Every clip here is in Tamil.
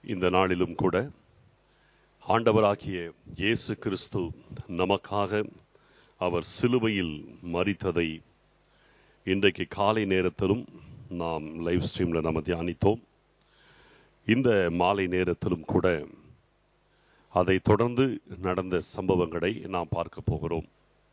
இந்த நாளிலும் கூட ஆண்டவராகிய இயேசு கிறிஸ்து நமக்காக அவர் சிலுவையில் மரித்ததை இன்றைக்கு காலை நேரத்திலும் நாம் லைவ் ஸ்ட்ரீம்ல நம்ம தியானித்தோம் இந்த மாலை நேரத்திலும் கூட அதை தொடர்ந்து நடந்த சம்பவங்களை நாம் பார்க்க போகிறோம்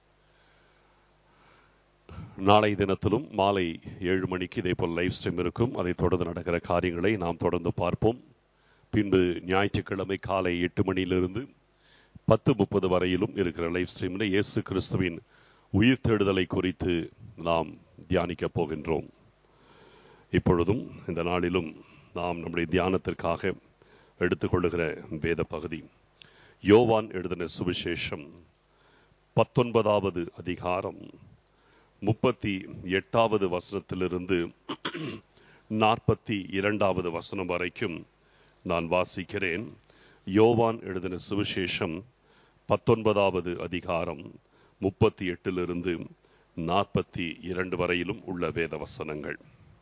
நாளை தினத்திலும் மாலை ஏழு மணிக்கு இதே போல் லைவ் ஸ்ட்ரீம் இருக்கும் அதை தொடர்ந்து நடக்கிற காரியங்களை நாம் தொடர்ந்து பார்ப்போம் பின்பு ஞாயிற்றுக்கிழமை காலை எட்டு மணியிலிருந்து பத்து முப்பது வரையிலும் இருக்கிற லைவ் ஸ்ட்ரீமில் இயேசு கிறிஸ்துவின் உயிர் தேடுதலை குறித்து நாம் தியானிக்க போகின்றோம் இப்பொழுதும் இந்த நாளிலும் நாம் நம்முடைய தியானத்திற்காக எடுத்துக்கொள்ளுகிற வேத பகுதி யோவான் எழுதின சுவிசேஷம் பத்தொன்பதாவது அதிகாரம் முப்பத்தி எட்டாவது வசனத்திலிருந்து நாற்பத்தி இரண்டாவது வசனம் வரைக்கும் நான் வாசிக்கிறேன் யோவான் எழுதின சுவிசேஷம் பத்தொன்பதாவது அதிகாரம் முப்பத்தி எட்டிலிருந்து நாற்பத்தி இரண்டு வரையிலும் உள்ள வேத வசனங்கள்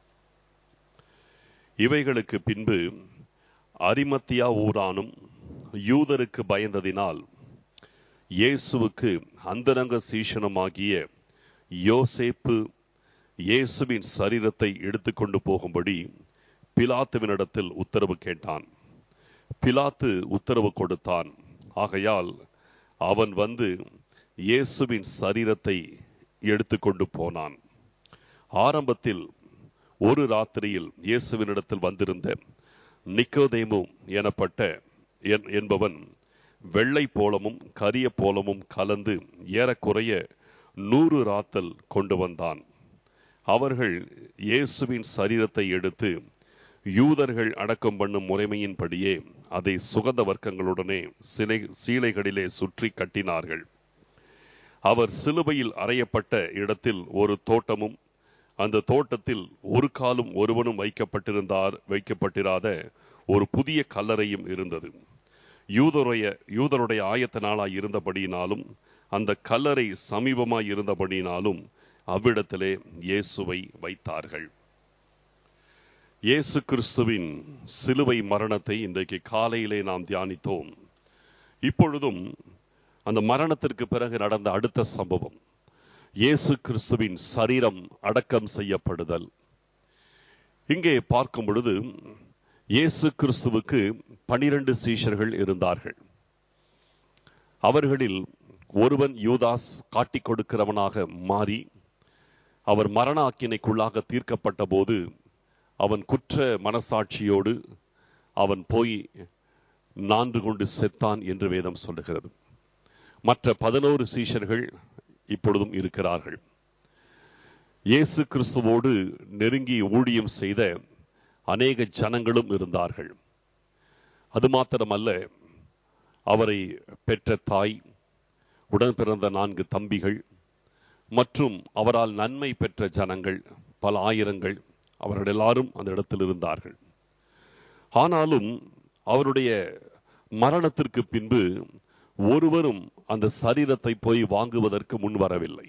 இவைகளுக்கு பின்பு அரிமத்தியா ஊரானும் யூதருக்கு பயந்ததினால் இயேசுவுக்கு அந்தரங்க சீஷனமாகிய யோசேப்பு இயேசுவின் சரீரத்தை எடுத்துக்கொண்டு போகும்படி பிலாத்துவினிடத்தில் உத்தரவு கேட்டான் பிலாத்து உத்தரவு கொடுத்தான் ஆகையால் அவன் வந்து இயேசுவின் சரீரத்தை எடுத்துக்கொண்டு போனான் ஆரம்பத்தில் ஒரு ராத்திரியில் இயேசுவினிடத்தில் வந்திருந்த நிக்கோதேமு எனப்பட்ட என்பவன் வெள்ளை போலமும் கரிய போலமும் கலந்து ஏறக்குறைய நூறு ராத்தல் கொண்டு வந்தான் அவர்கள் இயேசுவின் சரீரத்தை எடுத்து யூதர்கள் அடக்கம் பண்ணும் முறைமையின்படியே அதை சுகந்த வர்க்கங்களுடனே சிலை சீலைகளிலே சுற்றி கட்டினார்கள் அவர் சிலுவையில் அறையப்பட்ட இடத்தில் ஒரு தோட்டமும் அந்த தோட்டத்தில் ஒரு காலும் ஒருவனும் வைக்கப்பட்டிருந்தார் வைக்கப்பட்டிராத ஒரு புதிய கல்லறையும் இருந்தது யூதருடைய யூதருடைய ஆயத்த நாளாய் இருந்தபடியினாலும் அந்த கல்லறை சமீபமாய் இருந்தபடியினாலும் அவ்விடத்திலே இயேசுவை வைத்தார்கள் இயேசு கிறிஸ்துவின் சிலுவை மரணத்தை இன்றைக்கு காலையிலே நாம் தியானித்தோம் இப்பொழுதும் அந்த மரணத்திற்கு பிறகு நடந்த அடுத்த சம்பவம் இயேசு கிறிஸ்துவின் சரீரம் அடக்கம் செய்யப்படுதல் இங்கே பார்க்கும் பொழுது இயேசு கிறிஸ்துவுக்கு பனிரெண்டு சீஷர்கள் இருந்தார்கள் அவர்களில் ஒருவன் யூதாஸ் காட்டிக் கொடுக்கிறவனாக மாறி அவர் மரண ஆக்கினைக்குள்ளாக தீர்க்கப்பட்ட போது அவன் குற்ற மனசாட்சியோடு அவன் போய் நான்கு கொண்டு செத்தான் என்று வேதம் சொல்லுகிறது மற்ற பதினோரு சீஷர்கள் இப்பொழுதும் இருக்கிறார்கள் இயேசு கிறிஸ்துவோடு நெருங்கி ஊழியம் செய்த அநேக ஜனங்களும் இருந்தார்கள் அது மாத்திரமல்ல அவரை பெற்ற தாய் உடன் பிறந்த நான்கு தம்பிகள் மற்றும் அவரால் நன்மை பெற்ற ஜனங்கள் பல ஆயிரங்கள் அவர்கள் எல்லாரும் அந்த இடத்தில் இருந்தார்கள் ஆனாலும் அவருடைய மரணத்திற்கு பின்பு ஒருவரும் அந்த சரீரத்தை போய் வாங்குவதற்கு முன் வரவில்லை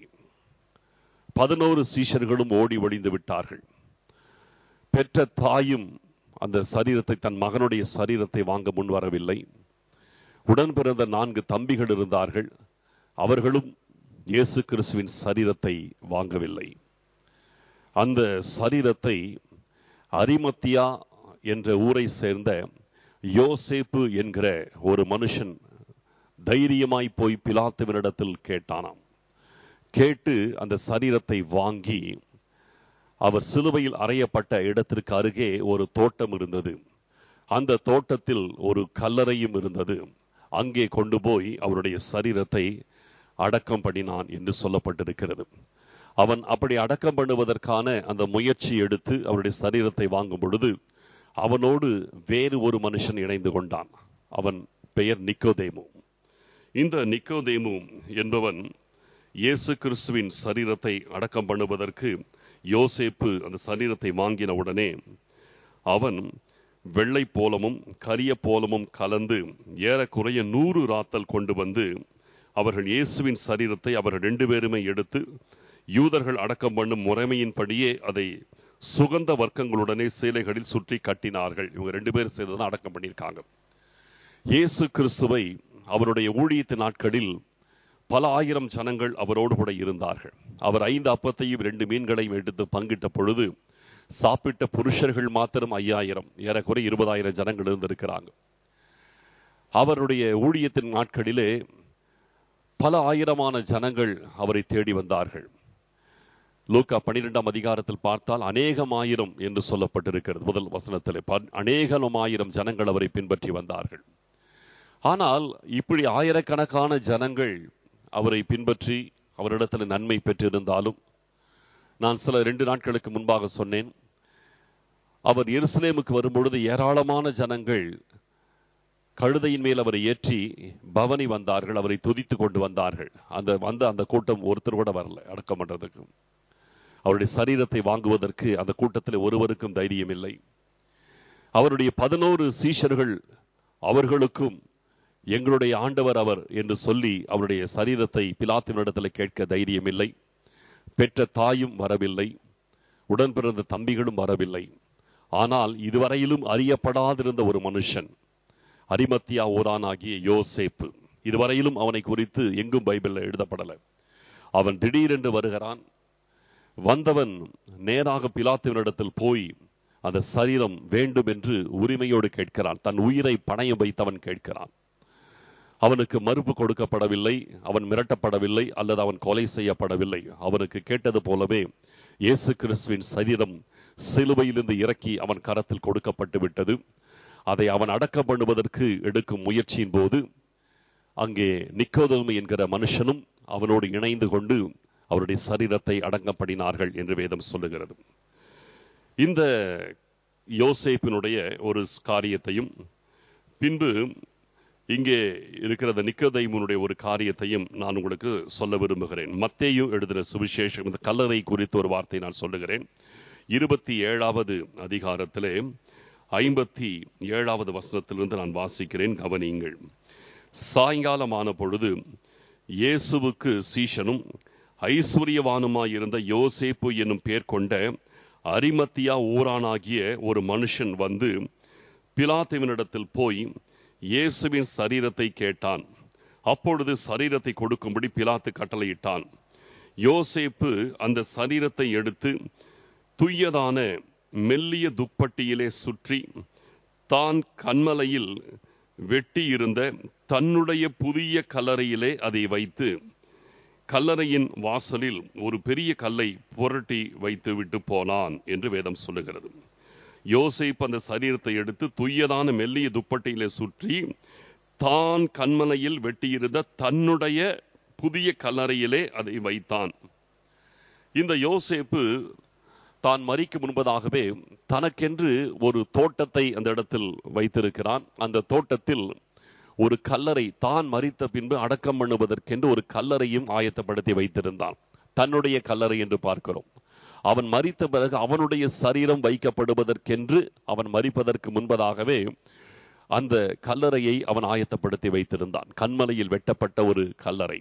பதினோரு சீஷர்களும் ஓடி ஒளிந்து விட்டார்கள் பெற்ற தாயும் அந்த சரீரத்தை தன் மகனுடைய சரீரத்தை வாங்க முன் வரவில்லை உடன் பிறந்த நான்கு தம்பிகள் இருந்தார்கள் அவர்களும் இயேசு கிறிஸ்துவின் சரீரத்தை வாங்கவில்லை அந்த சரீரத்தை அரிமத்தியா என்ற ஊரை சேர்ந்த யோசேப்பு என்கிற ஒரு மனுஷன் தைரியமாய் போய் பிலாத்துவனிடத்தில் கேட்டானாம் கேட்டு அந்த சரீரத்தை வாங்கி அவர் சிலுவையில் அறையப்பட்ட இடத்திற்கு அருகே ஒரு தோட்டம் இருந்தது அந்த தோட்டத்தில் ஒரு கல்லறையும் இருந்தது அங்கே கொண்டு போய் அவருடைய சரீரத்தை அடக்கம் பண்ணினான் என்று சொல்லப்பட்டிருக்கிறது அவன் அப்படி அடக்கம் பண்ணுவதற்கான அந்த முயற்சி எடுத்து அவருடைய சரீரத்தை வாங்கும் பொழுது அவனோடு வேறு ஒரு மனுஷன் இணைந்து கொண்டான் அவன் பெயர் நிக்கோதேமு இந்த நிக்கோதேமு என்பவன் இயேசு கிறிஸ்துவின் சரீரத்தை அடக்கம் பண்ணுவதற்கு யோசேப்பு அந்த சரீரத்தை வாங்கின உடனே அவன் வெள்ளை போலமும் கரிய போலமும் கலந்து ஏறக்குறைய நூறு ராத்தல் கொண்டு வந்து அவர்கள் இயேசுவின் சரீரத்தை அவர்கள் ரெண்டு பேருமே எடுத்து யூதர்கள் அடக்கம் பண்ணும் முறைமையின்படியே அதை சுகந்த வர்க்கங்களுடனே சேலைகளில் சுற்றி கட்டினார்கள் இவங்க ரெண்டு பேரும் சேர்ந்து தான் அடக்கம் பண்ணியிருக்காங்க இயேசு கிறிஸ்துவை அவருடைய ஊழியத்து நாட்களில் பல ஆயிரம் ஜனங்கள் அவரோடு கூட இருந்தார்கள் அவர் ஐந்து அப்பத்தையும் ரெண்டு மீன்களையும் எடுத்து பங்கிட்ட பொழுது சாப்பிட்ட புருஷர்கள் மாத்திரம் ஐயாயிரம் ஏறக்குறை இருபதாயிரம் ஜனங்கள் இருந்திருக்கிறாங்க அவருடைய ஊழியத்தின் நாட்களிலே பல ஆயிரமான ஜனங்கள் அவரை தேடி வந்தார்கள் லூக்கா பனிரெண்டாம் அதிகாரத்தில் பார்த்தால் அநேகம் ஆயிரம் என்று சொல்லப்பட்டிருக்கிறது முதல் வசனத்தில் அநேகம் ஆயிரம் ஜனங்கள் அவரை பின்பற்றி வந்தார்கள் ஆனால் இப்படி ஆயிரக்கணக்கான ஜனங்கள் அவரை பின்பற்றி அவரிடத்தில் நன்மை பெற்றிருந்தாலும் நான் சில ரெண்டு நாட்களுக்கு முன்பாக சொன்னேன் அவர் எருசலேமுக்கு வரும்பொழுது ஏராளமான ஜனங்கள் கழுதையின் மேல் அவரை ஏற்றி பவனி வந்தார்கள் அவரை துதித்து கொண்டு வந்தார்கள் அந்த வந்த அந்த கூட்டம் ஒருத்தர் கூட வரல அடக்கம் பண்றதுக்கு அவருடைய சரீரத்தை வாங்குவதற்கு அந்த கூட்டத்தில் ஒருவருக்கும் தைரியம் இல்லை அவருடைய பதினோரு சீஷர்கள் அவர்களுக்கும் எங்களுடைய ஆண்டவர் அவர் என்று சொல்லி அவருடைய சரீரத்தை பிலாத்தினிடத்தில் கேட்க தைரியம் இல்லை பெற்ற தாயும் வரவில்லை உடன் பிறந்த தம்பிகளும் வரவில்லை ஆனால் இதுவரையிலும் அறியப்படாதிருந்த ஒரு மனுஷன் அரிமத்தியா ஓரானாகிய யோசேப்பு இதுவரையிலும் அவனை குறித்து எங்கும் பைபிளில் எழுதப்படலை அவன் திடீரென்று வருகிறான் வந்தவன் நேராக பிலாத்துவனிடத்தில் போய் அந்த சரீரம் வேண்டும் என்று உரிமையோடு கேட்கிறான் தன் உயிரை பணயம் வைத்தவன் கேட்கிறான் அவனுக்கு மறுப்பு கொடுக்கப்படவில்லை அவன் மிரட்டப்படவில்லை அல்லது அவன் கொலை செய்யப்படவில்லை அவனுக்கு கேட்டது போலவே இயேசு கிறிஸ்துவின் சரீரம் சிலுவையிலிருந்து இறக்கி அவன் கரத்தில் கொடுக்கப்பட்டு விட்டது அதை அவன் அடக்கம் பண்ணுவதற்கு எடுக்கும் முயற்சியின் போது அங்கே நிக்கோதோமி என்கிற மனுஷனும் அவனோடு இணைந்து கொண்டு அவருடைய சரீரத்தை அடங்கப்படினார்கள் என்று வேதம் சொல்லுகிறது இந்த யோசேப்பினுடைய ஒரு காரியத்தையும் பின்பு இங்கே இருக்கிறத நிக்கதைமுனுடைய ஒரு காரியத்தையும் நான் உங்களுக்கு சொல்ல விரும்புகிறேன் மத்தேயும் எழுதின சுவிசேஷம் இந்த கல்லறை குறித்து ஒரு வார்த்தை நான் சொல்லுகிறேன் இருபத்தி ஏழாவது அதிகாரத்திலே ஐம்பத்தி ஏழாவது வசனத்திலிருந்து நான் வாசிக்கிறேன் கவனியுங்கள் சாயங்காலமான பொழுது இயேசுவுக்கு சீஷனும் ஐஸ்வர்யவானுமாயிருந்த யோசேப்பு என்னும் பேர் கொண்ட அரிமத்தியா ஊரானாகிய ஒரு மனுஷன் வந்து பிலாத்துவினிடத்தில் போய் இயேசுவின் சரீரத்தை கேட்டான் அப்பொழுது சரீரத்தை கொடுக்கும்படி பிலாத்து கட்டளையிட்டான் யோசேப்பு அந்த சரீரத்தை எடுத்து துய்யதான மெல்லிய துப்பட்டியிலே சுற்றி தான் கண்மலையில் வெட்டியிருந்த தன்னுடைய புதிய கல்லறையிலே அதை வைத்து கல்லறையின் வாசலில் ஒரு பெரிய கல்லை புரட்டி வைத்து விட்டு போனான் என்று வேதம் சொல்லுகிறது யோசேப் அந்த சரீரத்தை எடுத்து துய்யதான மெல்லிய துப்பட்டியிலே சுற்றி தான் கண்மலையில் வெட்டியிருந்த தன்னுடைய புதிய கல்லறையிலே அதை வைத்தான் இந்த யோசேப்பு தான் மறிக்கு முன்பதாகவே தனக்கென்று ஒரு தோட்டத்தை அந்த இடத்தில் வைத்திருக்கிறான் அந்த தோட்டத்தில் ஒரு கல்லறை தான் மறித்த பின்பு அடக்கம் பண்ணுவதற்கென்று ஒரு கல்லறையும் ஆயத்தப்படுத்தி வைத்திருந்தான் தன்னுடைய கல்லறை என்று பார்க்கிறோம் அவன் மறித்த பிறகு அவனுடைய சரீரம் வைக்கப்படுவதற்கென்று அவன் மறிப்பதற்கு முன்பதாகவே அந்த கல்லறையை அவன் ஆயத்தப்படுத்தி வைத்திருந்தான் கண்மலையில் வெட்டப்பட்ட ஒரு கல்லறை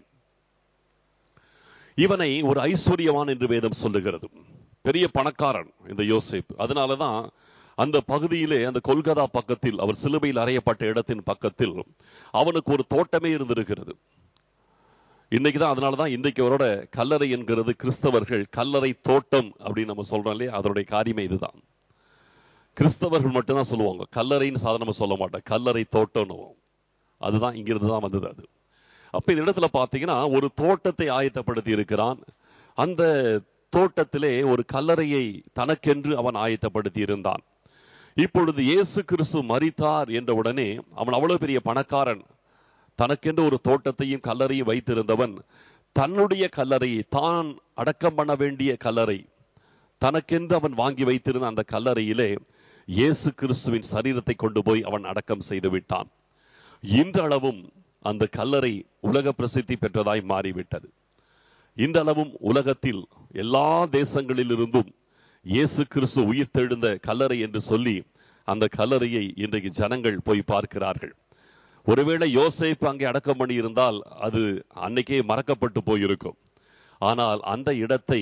இவனை ஒரு ஐஸ்வர்யவான் என்று வேதம் சொல்லுகிறது பெரிய பணக்காரன் இந்த யோசேப் அதனாலதான் அந்த பகுதியிலே அந்த கொல்கதா பக்கத்தில் அவர் சிலுவையில் அறையப்பட்ட இடத்தின் பக்கத்தில் அவனுக்கு ஒரு தோட்டமே இருந்திருக்கிறது இன்னைக்குதான் அதனாலதான் இன்றைக்கு அவரோட கல்லறை என்கிறது கிறிஸ்தவர்கள் கல்லறை தோட்டம் அப்படின்னு நம்ம சொல்றோம் இல்லையா அதனுடைய காரியமே இதுதான் கிறிஸ்தவர்கள் மட்டும்தான் சொல்லுவாங்க கல்லறைன்னு சாதாரணமா சொல்ல மாட்டேன் கல்லறை தோட்டம்னு அதுதான் இங்கிருந்து தான் வந்தது அது அப்ப இந்த இடத்துல பாத்தீங்கன்னா ஒரு தோட்டத்தை ஆயத்தப்படுத்தி இருக்கிறான் அந்த தோட்டத்திலே ஒரு கல்லறையை தனக்கென்று அவன் ஆயத்தப்படுத்தி இருந்தான் இப்பொழுது இயேசு கிறிஸ்து மறித்தார் என்ற உடனே அவன் அவ்வளவு பெரிய பணக்காரன் தனக்கென்று ஒரு தோட்டத்தையும் கல்லறையும் வைத்திருந்தவன் தன்னுடைய கல்லறையை தான் அடக்கம் பண்ண வேண்டிய கல்லறை தனக்கென்று அவன் வாங்கி வைத்திருந்த அந்த கல்லறையிலே இயேசு கிறிஸ்துவின் சரீரத்தை கொண்டு போய் அவன் அடக்கம் செய்து விட்டான் இன்றளவும் அந்த கல்லறை உலக பிரசித்தி பெற்றதாய் மாறிவிட்டது இன்றளவும் உலகத்தில் எல்லா தேசங்களிலிருந்தும் இயேசு கிறிஸ்து உயிர் தெழுந்த கல்லறை என்று சொல்லி அந்த கல்லறையை இன்றைக்கு ஜனங்கள் போய் பார்க்கிறார்கள் ஒருவேளை யோசேப்பு அங்கே அடக்கம் பண்ணி இருந்தால் அது அன்னைக்கே மறக்கப்பட்டு போயிருக்கும் ஆனால் அந்த இடத்தை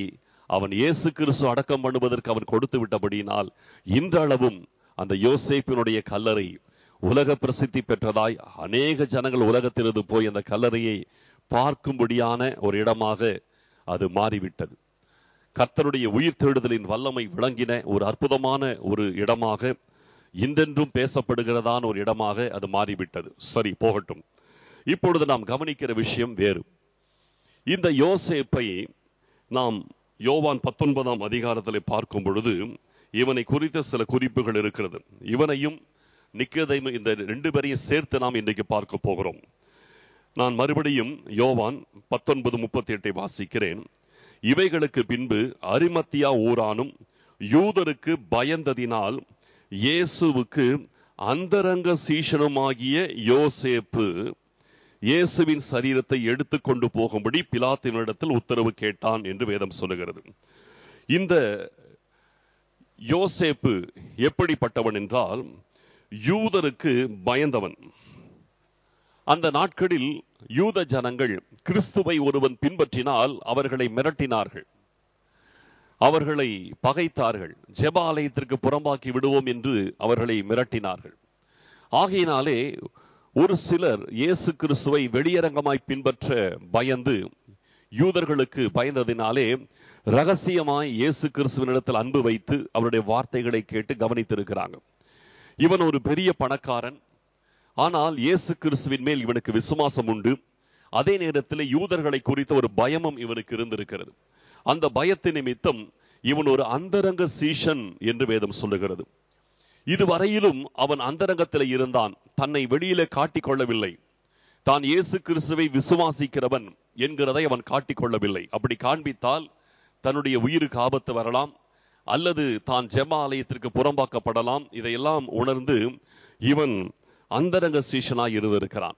அவன் இயேசு கிறிஸ்து அடக்கம் பண்ணுவதற்கு அவன் கொடுத்து விட்டபடியினால் இன்றளவும் அந்த யோசேப்பினுடைய கல்லறை உலக பிரசித்தி பெற்றதாய் அநேக ஜனங்கள் உலகத்திலிருந்து போய் அந்த கல்லறையை பார்க்கும்படியான ஒரு இடமாக அது மாறிவிட்டது கர்த்தருடைய உயிர் தேடுதலின் வல்லமை விளங்கின ஒரு அற்புதமான ஒரு இடமாக இன்றென்றும் பேசப்படுகிறதான ஒரு இடமாக அது மாறிவிட்டது சரி போகட்டும் இப்பொழுது நாம் கவனிக்கிற விஷயம் வேறு இந்த யோசேப்பை நாம் யோவான் பத்தொன்பதாம் அதிகாரத்தில் பார்க்கும் பொழுது இவனை குறித்த சில குறிப்புகள் இருக்கிறது இவனையும் நிக்கதையும் இந்த ரெண்டு பேரையும் சேர்த்து நாம் இன்றைக்கு பார்க்க போகிறோம் நான் மறுபடியும் யோவான் பத்தொன்பது முப்பத்தி எட்டை வாசிக்கிறேன் இவைகளுக்கு பின்பு அரிமத்தியா ஊரானும் யூதருக்கு பயந்ததினால் இயேசுவுக்கு அந்தரங்க சீஷனுமாகிய யோசேப்பு இயேசுவின் சரீரத்தை எடுத்துக்கொண்டு போகும்படி பிலாத்தினிடத்தில் உத்தரவு கேட்டான் என்று வேதம் சொல்லுகிறது இந்த யோசேப்பு எப்படிப்பட்டவன் என்றால் யூதருக்கு பயந்தவன் அந்த நாட்களில் யூத ஜனங்கள் கிறிஸ்துவை ஒருவன் பின்பற்றினால் அவர்களை மிரட்டினார்கள் அவர்களை பகைத்தார்கள் ஜெப ஆலயத்திற்கு புறம்பாக்கி விடுவோம் என்று அவர்களை மிரட்டினார்கள் ஆகையினாலே ஒரு சிலர் இயேசு கிறிஸ்துவை வெளியரங்கமாய் பின்பற்ற பயந்து யூதர்களுக்கு பயந்ததினாலே ரகசியமாய் இயேசு கிறிஸ்துவனிடத்தில் அன்பு வைத்து அவருடைய வார்த்தைகளை கேட்டு கவனித்திருக்கிறாங்க இவன் ஒரு பெரிய பணக்காரன் ஆனால் இயேசு கிறிஸ்துவின் மேல் இவனுக்கு விசுவாசம் உண்டு அதே நேரத்தில் யூதர்களை குறித்த ஒரு பயமும் இவனுக்கு இருந்திருக்கிறது அந்த பயத்து நிமித்தம் இவன் ஒரு அந்தரங்க சீஷன் என்று வேதம் சொல்லுகிறது இதுவரையிலும் அவன் அந்தரங்கத்தில் இருந்தான் தன்னை வெளியில காட்டிக் கொள்ளவில்லை தான் இயேசு கிறிஸ்துவை விசுவாசிக்கிறவன் என்கிறதை அவன் காட்டிக் கொள்ளவில்லை அப்படி காண்பித்தால் தன்னுடைய உயிருக்கு ஆபத்து வரலாம் அல்லது தான் ஜெப ஆலயத்திற்கு புறம்பாக்கப்படலாம் இதையெல்லாம் உணர்ந்து இவன் அந்தரங்க சீஷனாய் இருந்திருக்கிறான்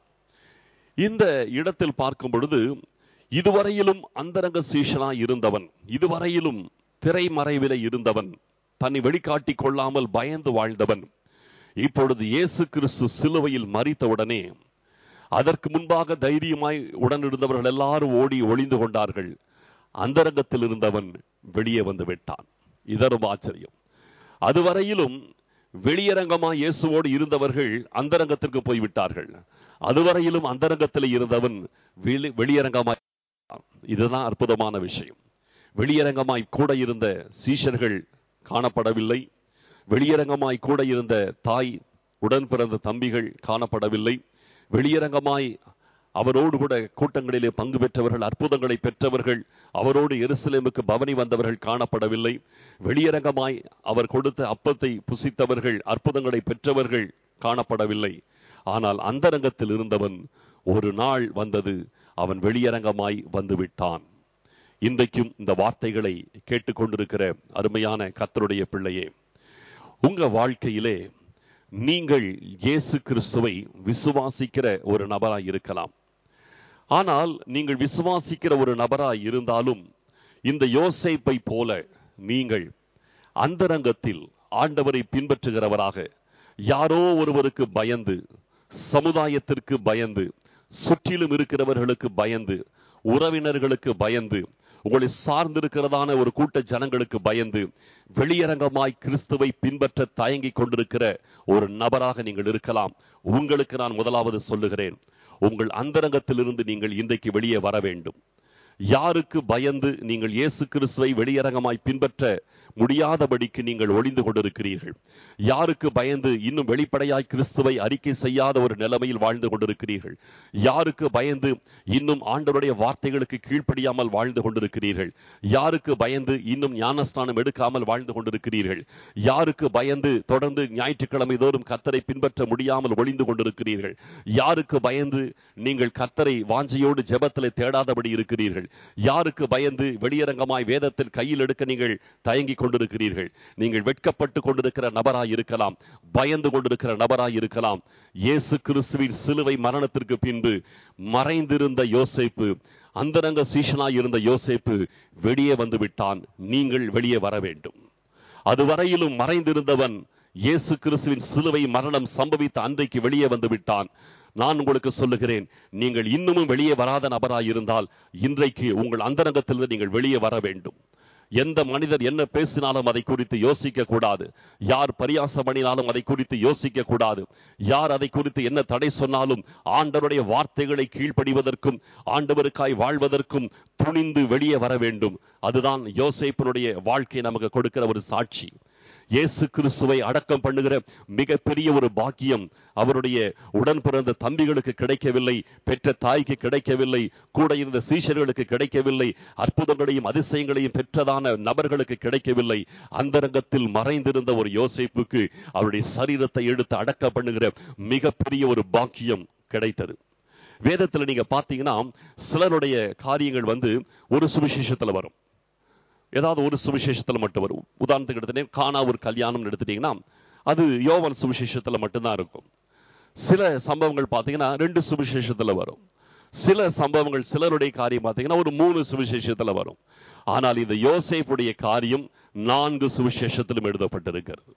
இந்த இடத்தில் பார்க்கும் பொழுது இதுவரையிலும் அந்தரங்க சீஷனாய் இருந்தவன் இதுவரையிலும் திரைமறைவில இருந்தவன் தன்னை வெளிக்காட்டிக் கொள்ளாமல் பயந்து வாழ்ந்தவன் இப்பொழுது இயேசு கிறிஸ்து சிலுவையில் மறித்தவுடனே அதற்கு முன்பாக தைரியமாய் உடன் இருந்தவர்கள் எல்லாரும் ஓடி ஒளிந்து கொண்டார்கள் அந்தரங்கத்தில் இருந்தவன் வெளியே வந்து விட்டான் இதரும் ஆச்சரியம் அதுவரையிலும் வெளியரங்கமாய் இயேசுவோடு இருந்தவர்கள் அந்தரங்கத்திற்கு போய்விட்டார்கள் அதுவரையிலும் அந்தரங்கத்தில் இருந்தவன் வெளி வெளியரங்கமாய் இதுதான் அற்புதமான விஷயம் வெளியரங்கமாய் கூட இருந்த சீஷர்கள் காணப்படவில்லை வெளியரங்கமாய் கூட இருந்த தாய் உடன் பிறந்த தம்பிகள் காணப்படவில்லை வெளியரங்கமாய் அவரோடு கூட கூட்டங்களிலே பங்கு பெற்றவர்கள் அற்புதங்களை பெற்றவர்கள் அவரோடு எருசலேமுக்கு பவனி வந்தவர்கள் காணப்படவில்லை வெளியரங்கமாய் அவர் கொடுத்த அப்பத்தை புசித்தவர்கள் அற்புதங்களை பெற்றவர்கள் காணப்படவில்லை ஆனால் அந்தரங்கத்தில் இருந்தவன் ஒரு நாள் வந்தது அவன் வெளியரங்கமாய் வந்து விட்டான் இன்றைக்கும் இந்த வார்த்தைகளை கேட்டுக்கொண்டிருக்கிற அருமையான கத்தருடைய பிள்ளையே உங்க வாழ்க்கையிலே நீங்கள் இயேசு கிறிஸ்துவை விசுவாசிக்கிற ஒரு நபராய் இருக்கலாம் ஆனால் நீங்கள் விசுவாசிக்கிற ஒரு நபராய் இருந்தாலும் இந்த யோசேப்பை போல நீங்கள் அந்தரங்கத்தில் ஆண்டவரை பின்பற்றுகிறவராக யாரோ ஒருவருக்கு பயந்து சமுதாயத்திற்கு பயந்து சுற்றிலும் இருக்கிறவர்களுக்கு பயந்து உறவினர்களுக்கு பயந்து உங்களை சார்ந்திருக்கிறதான ஒரு கூட்ட ஜனங்களுக்கு பயந்து வெளியரங்கமாய் கிறிஸ்துவை பின்பற்ற தயங்கிக் கொண்டிருக்கிற ஒரு நபராக நீங்கள் இருக்கலாம் உங்களுக்கு நான் முதலாவது சொல்லுகிறேன் உங்கள் அந்தரங்கத்திலிருந்து நீங்கள் இன்றைக்கு வெளியே வர வேண்டும் யாருக்கு பயந்து நீங்கள் இயேசு கிறிஸ்துவை வெளியரங்கமாய் பின்பற்ற முடியாதபடிக்கு நீங்கள் ஒளிந்து கொண்டிருக்கிறீர்கள் யாருக்கு பயந்து இன்னும் வெளிப்படையாய் கிறிஸ்துவை அறிக்கை செய்யாத ஒரு நிலைமையில் வாழ்ந்து கொண்டிருக்கிறீர்கள் யாருக்கு பயந்து இன்னும் ஆண்டவருடைய வார்த்தைகளுக்கு கீழ்ப்படியாமல் வாழ்ந்து கொண்டிருக்கிறீர்கள் யாருக்கு பயந்து இன்னும் ஞானஸ்தானம் எடுக்காமல் வாழ்ந்து கொண்டிருக்கிறீர்கள் யாருக்கு பயந்து தொடர்ந்து ஞாயிற்றுக்கிழமை தோறும் கத்தரை பின்பற்ற முடியாமல் ஒளிந்து கொண்டிருக்கிறீர்கள் யாருக்கு பயந்து நீங்கள் கத்தரை வாஞ்சையோடு ஜெபத்தில் தேடாதபடி இருக்கிறீர்கள் யாருக்கு பயந்து வெளியரங்கமாய் வேதத்தில் கையில் எடுக்க நீங்கள் தயங்கி கொண்டிருக்கிறீர்கள் நீங்கள் வெட்கப்பட்டு கொண்டிருக்கிற நபராய் இருக்கலாம் பயந்து கொண்டிருக்கிற நபராய் இருக்கலாம் இயேசு கிறிஸ்துவின் சிலுவை மரணத்திற்கு பின்பு மறைந்திருந்த யோசேப்பு அந்தரங்க சீஷனாய் இருந்த யோசேப்பு வெளியே வந்து விட்டான் நீங்கள் வெளியே வர வேண்டும் அதுவரையிலும் மறைந்திருந்தவன் இயேசு கிறிஸ்துவின் சிலுவை மரணம் சம்பவித்த அன்றைக்கு வெளியே வந்து விட்டான் நான் உங்களுக்கு சொல்லுகிறேன் நீங்கள் இன்னமும் வெளியே வராத நபராய் இருந்தால் இன்றைக்கு உங்கள் அந்தரங்கத்திலிருந்து நீங்கள் வெளியே வர வேண்டும் எந்த மனிதர் என்ன பேசினாலும் அதை குறித்து யோசிக்க கூடாது யார் பரியாசம் பண்ணினாலும் அதை குறித்து யோசிக்க கூடாது யார் அதை குறித்து என்ன தடை சொன்னாலும் ஆண்டவருடைய வார்த்தைகளை கீழ்ப்படிவதற்கும் ஆண்டவருக்காய் வாழ்வதற்கும் துணிந்து வெளியே வர வேண்டும் அதுதான் யோசேப்பினுடைய வாழ்க்கை நமக்கு கொடுக்கிற ஒரு சாட்சி இயேசு கிறிஸ்துவை அடக்கம் பண்ணுகிற மிகப்பெரிய ஒரு பாக்கியம் அவருடைய உடன் பிறந்த தம்பிகளுக்கு கிடைக்கவில்லை பெற்ற தாய்க்கு கிடைக்கவில்லை கூட இருந்த சீஷர்களுக்கு கிடைக்கவில்லை அற்புதங்களையும் அதிசயங்களையும் பெற்றதான நபர்களுக்கு கிடைக்கவில்லை அந்தரங்கத்தில் மறைந்திருந்த ஒரு யோசேப்புக்கு அவருடைய சரீரத்தை எடுத்து அடக்கம் பண்ணுகிற மிகப்பெரிய ஒரு பாக்கியம் கிடைத்தது வேதத்துல நீங்க பாத்தீங்கன்னா சிலருடைய காரியங்கள் வந்து ஒரு சுவிசேஷத்துல வரும் ஏதாவது ஒரு சுவிசேஷத்துல மட்டும் வரும் உதாரணத்துக்கு எடுத்துட்டேன் காணா ஒரு கல்யாணம் எடுத்துட்டீங்கன்னா அது யோவன் சுவிசேஷத்துல மட்டும்தான் இருக்கும் சில சம்பவங்கள் பார்த்தீங்கன்னா ரெண்டு சுவிசேஷத்துல வரும் சில சம்பவங்கள் சிலருடைய காரியம் பார்த்தீங்கன்னா ஒரு மூணு சுவிசேஷத்துல வரும் ஆனால் இந்த யோசேப்புடைய காரியம் நான்கு சுவிசேஷத்திலும் எழுதப்பட்டிருக்கிறது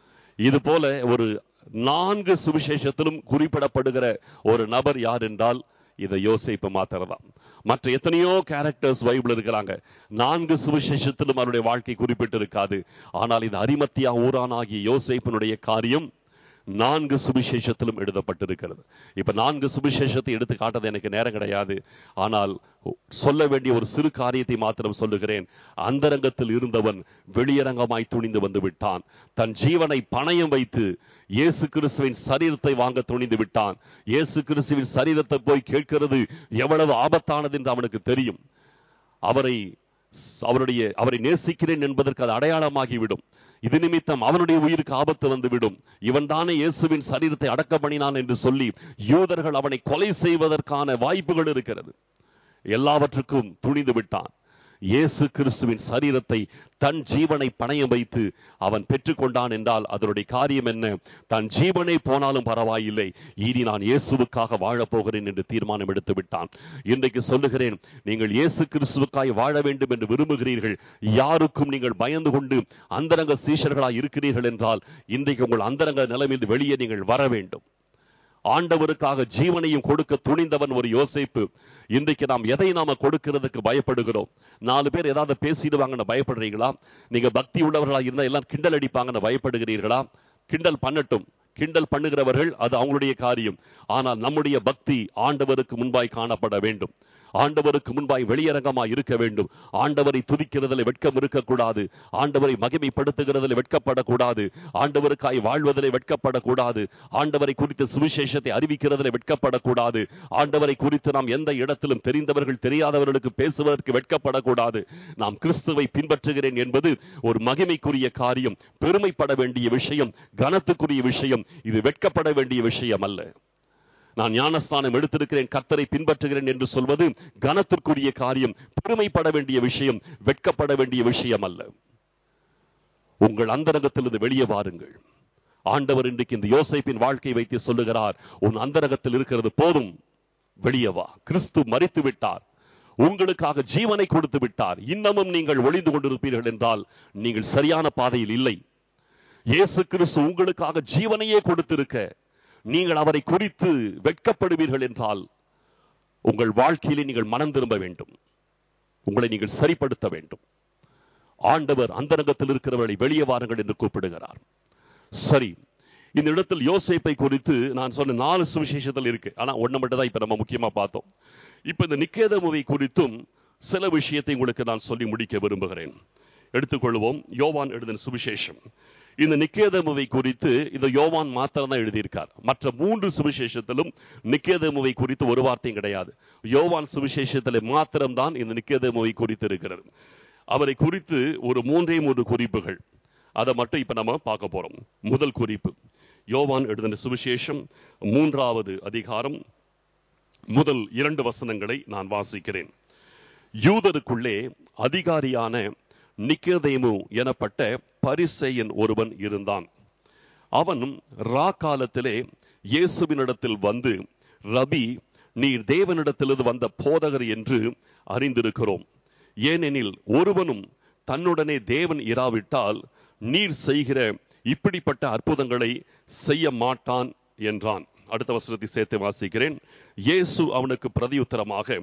இது போல ஒரு நான்கு சுவிசேஷத்திலும் குறிப்பிடப்படுகிற ஒரு நபர் யார் என்றால் இதை யோசிப்பு மாத்திரதான் மற்ற எத்தனையோ கேரக்டர்ஸ் பைபிள் இருக்கிறாங்க நான்கு சுவிசேஷத்திலும் அவருடைய வாழ்க்கை குறிப்பிட்டு இருக்காது ஆனால் இந்த அரிமத்தியா ஊரானாகிய யோசேப்பினுடைய காரியம் நான்கு சுவிசேஷத்திலும் எழுதப்பட்டிருக்கிறது இப்ப நான்கு சுவிசேஷத்தை எடுத்து காட்டது எனக்கு நேரம் கிடையாது ஆனால் சொல்ல வேண்டிய ஒரு சிறு காரியத்தை மாத்திரம் சொல்லுகிறேன் அந்தரங்கத்தில் இருந்தவன் வெளியரங்கமாய் துணிந்து வந்து விட்டான் தன் ஜீவனை பணயம் வைத்து இயேசு கிறிஸ்துவின் சரீரத்தை வாங்க துணிந்து விட்டான் இயேசு கிறிஸ்துவின் சரீரத்தை போய் கேட்கிறது எவ்வளவு ஆபத்தானது என்று அவனுக்கு தெரியும் அவரை அவருடைய அவரை நேசிக்கிறேன் என்பதற்கு அது அடையாளமாகிவிடும் இது நிமித்தம் அவனுடைய உயிருக்கு ஆபத்து வந்துவிடும் இவன் தானே இயேசுவின் சரீரத்தை அடக்க பண்ணினான் என்று சொல்லி யூதர்கள் அவனை கொலை செய்வதற்கான வாய்ப்புகள் இருக்கிறது எல்லாவற்றுக்கும் துணிந்து விட்டான் இயேசு கிறிஸ்துவின் சரீரத்தை தன் ஜீவனை பணையம் வைத்து அவன் பெற்றுக்கொண்டான் என்றால் அதனுடைய காரியம் என்ன தன் ஜீவனை போனாலும் பரவாயில்லை இனி நான் இயேசுவுக்காக வாழப் போகிறேன் என்று தீர்மானம் எடுத்து விட்டான் இன்றைக்கு சொல்லுகிறேன் நீங்கள் இயேசு கிறிஸ்துவுக்காய் வாழ வேண்டும் என்று விரும்புகிறீர்கள் யாருக்கும் நீங்கள் பயந்து கொண்டு அந்தரங்க சீஷர்களாய் இருக்கிறீர்கள் என்றால் இன்றைக்கு உங்கள் அந்தரங்க நிலைமையில் வெளியே நீங்கள் வர வேண்டும் ஆண்டவருக்காக ஜீவனையும் கொடுக்க துணிந்தவன் ஒரு யோசிப்பு இன்றைக்கு நாம் எதை நாம கொடுக்கிறதுக்கு பயப்படுகிறோம் நாலு பேர் ஏதாவது பேசிடுவாங்கன்னு பயப்படுறீங்களா நீங்க பக்தி உள்ளவர்களா இருந்தா எல்லாம் கிண்டல் அடிப்பாங்கன்னு பயப்படுகிறீர்களா கிண்டல் பண்ணட்டும் கிண்டல் பண்ணுகிறவர்கள் அது அவங்களுடைய காரியம் ஆனால் நம்முடைய பக்தி ஆண்டவருக்கு முன்பாய் காணப்பட வேண்டும் ஆண்டவருக்கு முன்பாய் வெளியரங்கமாய் இருக்க வேண்டும் ஆண்டவரை துதிக்கிறதில் வெட்கம் இருக்கக்கூடாது ஆண்டவரை மகிமைப்படுத்துகிறதில் வெட்கப்படக்கூடாது ஆண்டவருக்காய் வாழ்வதில் வெட்கப்படக்கூடாது ஆண்டவரை குறித்த சுவிசேஷத்தை அறிவிக்கிறதில் வெட்கப்படக்கூடாது ஆண்டவரை குறித்து நாம் எந்த இடத்திலும் தெரிந்தவர்கள் தெரியாதவர்களுக்கு பேசுவதற்கு வெட்கப்படக்கூடாது நாம் கிறிஸ்துவை பின்பற்றுகிறேன் என்பது ஒரு மகிமைக்குரிய காரியம் பெருமைப்பட வேண்டிய விஷயம் கனத்துக்குரிய விஷயம் இது வெட்கப்பட வேண்டிய விஷயம் அல்ல நான் ஞானஸ்தானம் எடுத்திருக்கிறேன் கர்த்தரை பின்பற்றுகிறேன் என்று சொல்வது கனத்திற்குரிய காரியம் பெருமைப்பட வேண்டிய விஷயம் வெட்கப்பட வேண்டிய விஷயம் அல்ல உங்கள் அந்தரங்கத்திலிருந்து வெளியே வாருங்கள் ஆண்டவர் இன்றைக்கு இந்த யோசைப்பின் வாழ்க்கை வைத்து சொல்லுகிறார் உன் அந்தரங்கத்தில் இருக்கிறது போதும் வெளியே வா கிறிஸ்து மறித்து விட்டார் உங்களுக்காக ஜீவனை கொடுத்து விட்டார் இன்னமும் நீங்கள் ஒளிந்து கொண்டிருப்பீர்கள் என்றால் நீங்கள் சரியான பாதையில் இல்லை இயேசு கிறிஸ்து உங்களுக்காக ஜீவனையே கொடுத்திருக்க நீங்கள் அவரை குறித்து வெட்கப்படுவீர்கள் என்றால் உங்கள் வாழ்க்கையிலே நீங்கள் மனம் திரும்ப வேண்டும் உங்களை நீங்கள் சரிப்படுத்த வேண்டும் ஆண்டவர் அந்தரங்கத்தில் இருக்கிறவர்களை வெளியே வாருங்கள் என்று கூப்பிடுகிறார் சரி இந்த இடத்தில் யோசேப்பை குறித்து நான் சொன்ன நாலு சுவிசேஷத்தில் இருக்கு ஆனா ஒண்ணு மட்டும் தான் இப்ப நம்ம முக்கியமா பார்த்தோம் இப்ப இந்த நிக்கேதமுவை குறித்தும் சில விஷயத்தை உங்களுக்கு நான் சொல்லி முடிக்க விரும்புகிறேன் எடுத்துக்கொள்வோம் யோவான் எழுதின சுவிசேஷம் இந்த நிக்கேதமுவை குறித்து இந்த யோவான் மாத்திரம் தான் எழுதியிருக்கார் மற்ற மூன்று சுவிசேஷத்திலும் நிக்கேதமுவை குறித்து ஒரு வார்த்தையும் கிடையாது யோவான் சுவிசேஷத்தில் மாத்திரம்தான் இந்த நிக்கேதமுவை குறித்து இருக்கிறது அவரை குறித்து ஒரு மூன்றே மூன்று குறிப்புகள் அதை மட்டும் இப்ப நம்ம பார்க்க போறோம் முதல் குறிப்பு யோவான் எழுதின சுவிசேஷம் மூன்றாவது அதிகாரம் முதல் இரண்டு வசனங்களை நான் வாசிக்கிறேன் யூதருக்குள்ளே அதிகாரியான நிக்கதேமு எனப்பட்ட பரிசெயன் ஒருவன் இருந்தான் அவனும் ரா காலத்திலே இயேசுவினிடத்தில் வந்து ரபி நீர் தேவனிடத்திலிருந்து வந்த போதகர் என்று அறிந்திருக்கிறோம் ஏனெனில் ஒருவனும் தன்னுடனே தேவன் இராவிட்டால் நீர் செய்கிற இப்படிப்பட்ட அற்புதங்களை செய்ய மாட்டான் என்றான் அடுத்த வசனத்தை சேர்த்து வாசிக்கிறேன் இயேசு அவனுக்கு பிரதியுத்தரமாக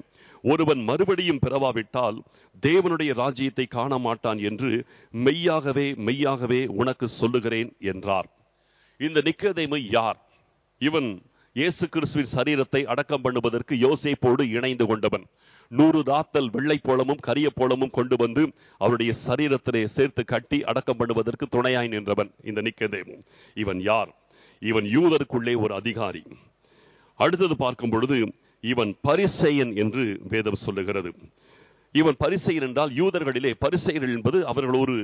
ஒருவன் மறுபடியும் பிறவாவிட்டால் தேவனுடைய ராஜ்யத்தை காண மாட்டான் என்று மெய்யாகவே மெய்யாகவே உனக்கு சொல்லுகிறேன் என்றார் இந்த நிக்கதேமு யார் இவன் இயேசு கிறிஸ்துவின் சரீரத்தை அடக்கம் பண்ணுவதற்கு யோசேப்போடு இணைந்து கொண்டவன் நூறு தாத்தல் வெள்ளை போலமும் கரிய போலமும் கொண்டு வந்து அவருடைய சரீரத்திலே சேர்த்து கட்டி அடக்கம் பண்ணுவதற்கு துணையாய் நின்றவன் இந்த நிக்கதேமு இவன் யார் இவன் யூதருக்குள்ளே ஒரு அதிகாரி அடுத்தது பார்க்கும் பொழுது இவன் பரிசெயன் என்று வேதம் சொல்லுகிறது இவன் பரிசெயன் என்றால் யூதர்களிலே பரிசெயர்கள் என்பது அவர்கள் ஒரு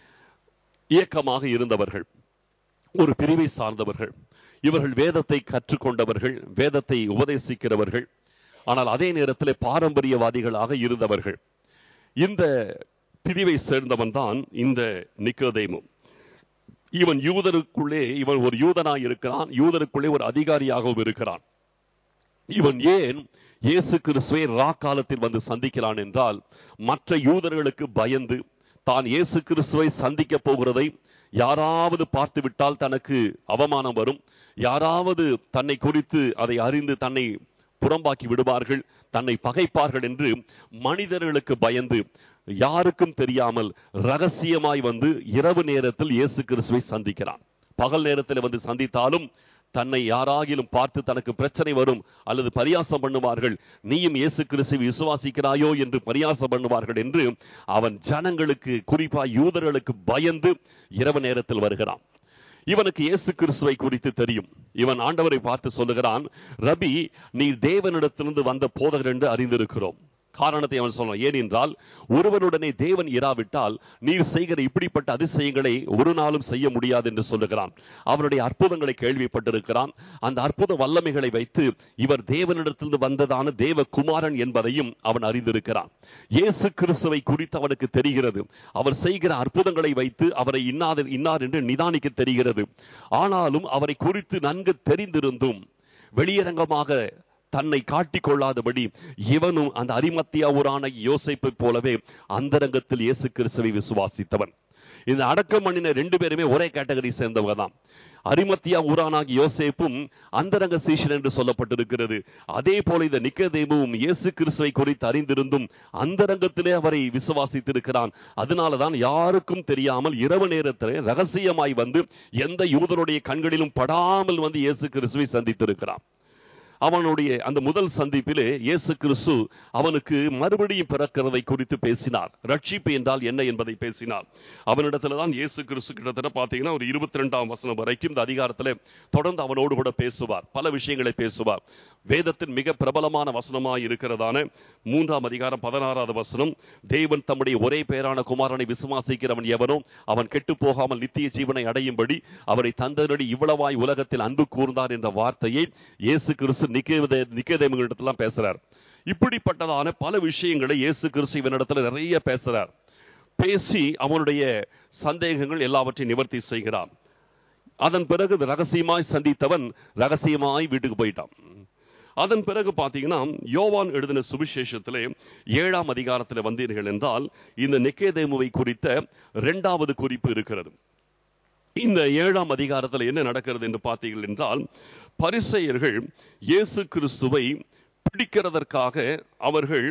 இயக்கமாக இருந்தவர்கள் ஒரு பிரிவை சார்ந்தவர்கள் இவர்கள் வேதத்தை கற்றுக்கொண்டவர்கள் வேதத்தை உபதேசிக்கிறவர்கள் ஆனால் அதே நேரத்தில் பாரம்பரியவாதிகளாக இருந்தவர்கள் இந்த பிரிவை சேர்ந்தவன் தான் இந்த நிக்கோதேமு இவன் யூதருக்குள்ளே இவன் ஒரு யூதனாய் இருக்கிறான் யூதருக்குள்ளே ஒரு அதிகாரியாகவும் இருக்கிறான் இவன் ஏன் இயேசு கிறிஸ்துவை ரா காலத்தில் வந்து சந்திக்கிறான் என்றால் மற்ற யூதர்களுக்கு பயந்து தான் இயேசு கிறிஸ்துவை சந்திக்க போகிறதை யாராவது பார்த்து விட்டால் தனக்கு அவமானம் வரும் யாராவது தன்னை குறித்து அதை அறிந்து தன்னை புறம்பாக்கி விடுவார்கள் தன்னை பகைப்பார்கள் என்று மனிதர்களுக்கு பயந்து யாருக்கும் தெரியாமல் ரகசியமாய் வந்து இரவு நேரத்தில் இயேசு கிறிஸ்துவை சந்திக்கிறான் பகல் நேரத்தில் வந்து சந்தித்தாலும் தன்னை யாராகிலும் பார்த்து தனக்கு பிரச்சனை வரும் அல்லது பரியாசம் பண்ணுவார்கள் நீயும் இயேசு கிறிஸ்துவை விசுவாசிக்கிறாயோ என்று பரியாசம் பண்ணுவார்கள் என்று அவன் ஜனங்களுக்கு குறிப்பா யூதர்களுக்கு பயந்து இரவு நேரத்தில் வருகிறான் இவனுக்கு இயேசு கிறிஸ்துவை குறித்து தெரியும் இவன் ஆண்டவரை பார்த்து சொல்லுகிறான் ரபி நீ தேவனிடத்திலிருந்து வந்த போதகர் என்று அறிந்திருக்கிறோம் காரணத்தை அவன் சொல்றான் ஏனென்றால் ஒருவனுடனே தேவன் இராவிட்டால் நீர் செய்கிற இப்படிப்பட்ட அதிசயங்களை ஒரு நாளும் செய்ய முடியாது என்று சொல்லுகிறான் அவனுடைய அற்புதங்களை கேள்விப்பட்டிருக்கிறான் அந்த அற்புத வல்லமைகளை வைத்து இவர் தேவனிடத்திலிருந்து வந்ததான தேவ குமாரன் என்பதையும் அவன் அறிந்திருக்கிறான் இயேசு கிறிஸ்துவை குறித்து அவனுக்கு தெரிகிறது அவர் செய்கிற அற்புதங்களை வைத்து அவரை இன்னார் இன்னார் என்று நிதானிக்க தெரிகிறது ஆனாலும் அவரை குறித்து நன்கு தெரிந்திருந்தும் வெளியரங்கமாக தன்னை காட்டிக் கொள்ளாதபடி இவனும் அந்த அரிமத்தியா ஊரான யோசைப்பை போலவே அந்தரங்கத்தில் இயேசு கிறிஸ்துவை விசுவாசித்தவன் இந்த அடக்கம் பண்ணின ரெண்டு பேருமே ஒரே கேட்டகரி சேர்ந்தவங்க தான் அரிமத்தியா ஊரானாகி யோசேப்பும் அந்தரங்க சீஷன் என்று சொல்லப்பட்டிருக்கிறது அதே போல இந்த நிக்கதேமுவும் இயேசு கிறிஸ்துவை குறித்து அறிந்திருந்தும் அந்தரங்கத்திலே அவரை விசுவாசித்திருக்கிறான் அதனாலதான் யாருக்கும் தெரியாமல் இரவு நேரத்திலே ரகசியமாய் வந்து எந்த யூதருடைய கண்களிலும் படாமல் வந்து இயேசு கிறிஸ்துவை சந்தித்திருக்கிறான் அவனுடைய அந்த முதல் சந்திப்பிலே இயேசு கிறிஸ்து அவனுக்கு மறுபடியும் பிறக்கிறதை குறித்து பேசினார் ரட்சிப்பு என்றால் என்ன என்பதை பேசினார் அவனிடத்துல தான் இயேசு கிறிஸ்து கிட்டத்தட்ட பார்த்தீங்கன்னா ஒரு இருபத்தி ரெண்டாம் வசனம் வரைக்கும் இந்த அதிகாரத்தில் தொடர்ந்து அவனோடு கூட பேசுவார் பல விஷயங்களை பேசுவார் வேதத்தின் மிக பிரபலமான வசனமாய் இருக்கிறதான மூன்றாம் அதிகாரம் பதினாறாவது வசனம் தேவன் தம்முடைய ஒரே பேரான குமாரனை விசுவாசிக்கிறவன் எவனோ அவன் கெட்டு போகாமல் நித்திய ஜீவனை அடையும்படி அவரை தந்தனடி இவ்வளவாய் உலகத்தில் அன்பு கூர்ந்தார் என்ற வார்த்தையை இயேசு கிறிஸ்து நிக்கேதே நிக்கேதேமங்களிடத்தெல்லாம் பேசுறார் இப்படிப்பட்டதான பல விஷயங்களை இயேசு கிறிஸ்து இவனிடத்துல நிறைய பேசுறார் பேசி அவனுடைய சந்தேகங்கள் எல்லாவற்றையும் நிவர்த்தி செய்கிறான் அதன் பிறகு ரகசியமாய் சந்தித்தவன் ரகசியமாய் வீட்டுக்கு போயிட்டான் அதன் பிறகு பார்த்தீங்கன்னா யோவான் எழுதின சுவிசேஷத்திலே ஏழாம் அதிகாரத்தில் வந்தீர்கள் என்றால் இந்த நெக்கேதேமுவை குறித்த இரண்டாவது குறிப்பு இருக்கிறது இந்த ஏழாம் அதிகாரத்தில் என்ன நடக்கிறது என்று பார்த்தீர்கள் என்றால் பரிசெயர்கள் இயேசு கிறிஸ்துவை பிடிக்கிறதற்காக அவர்கள்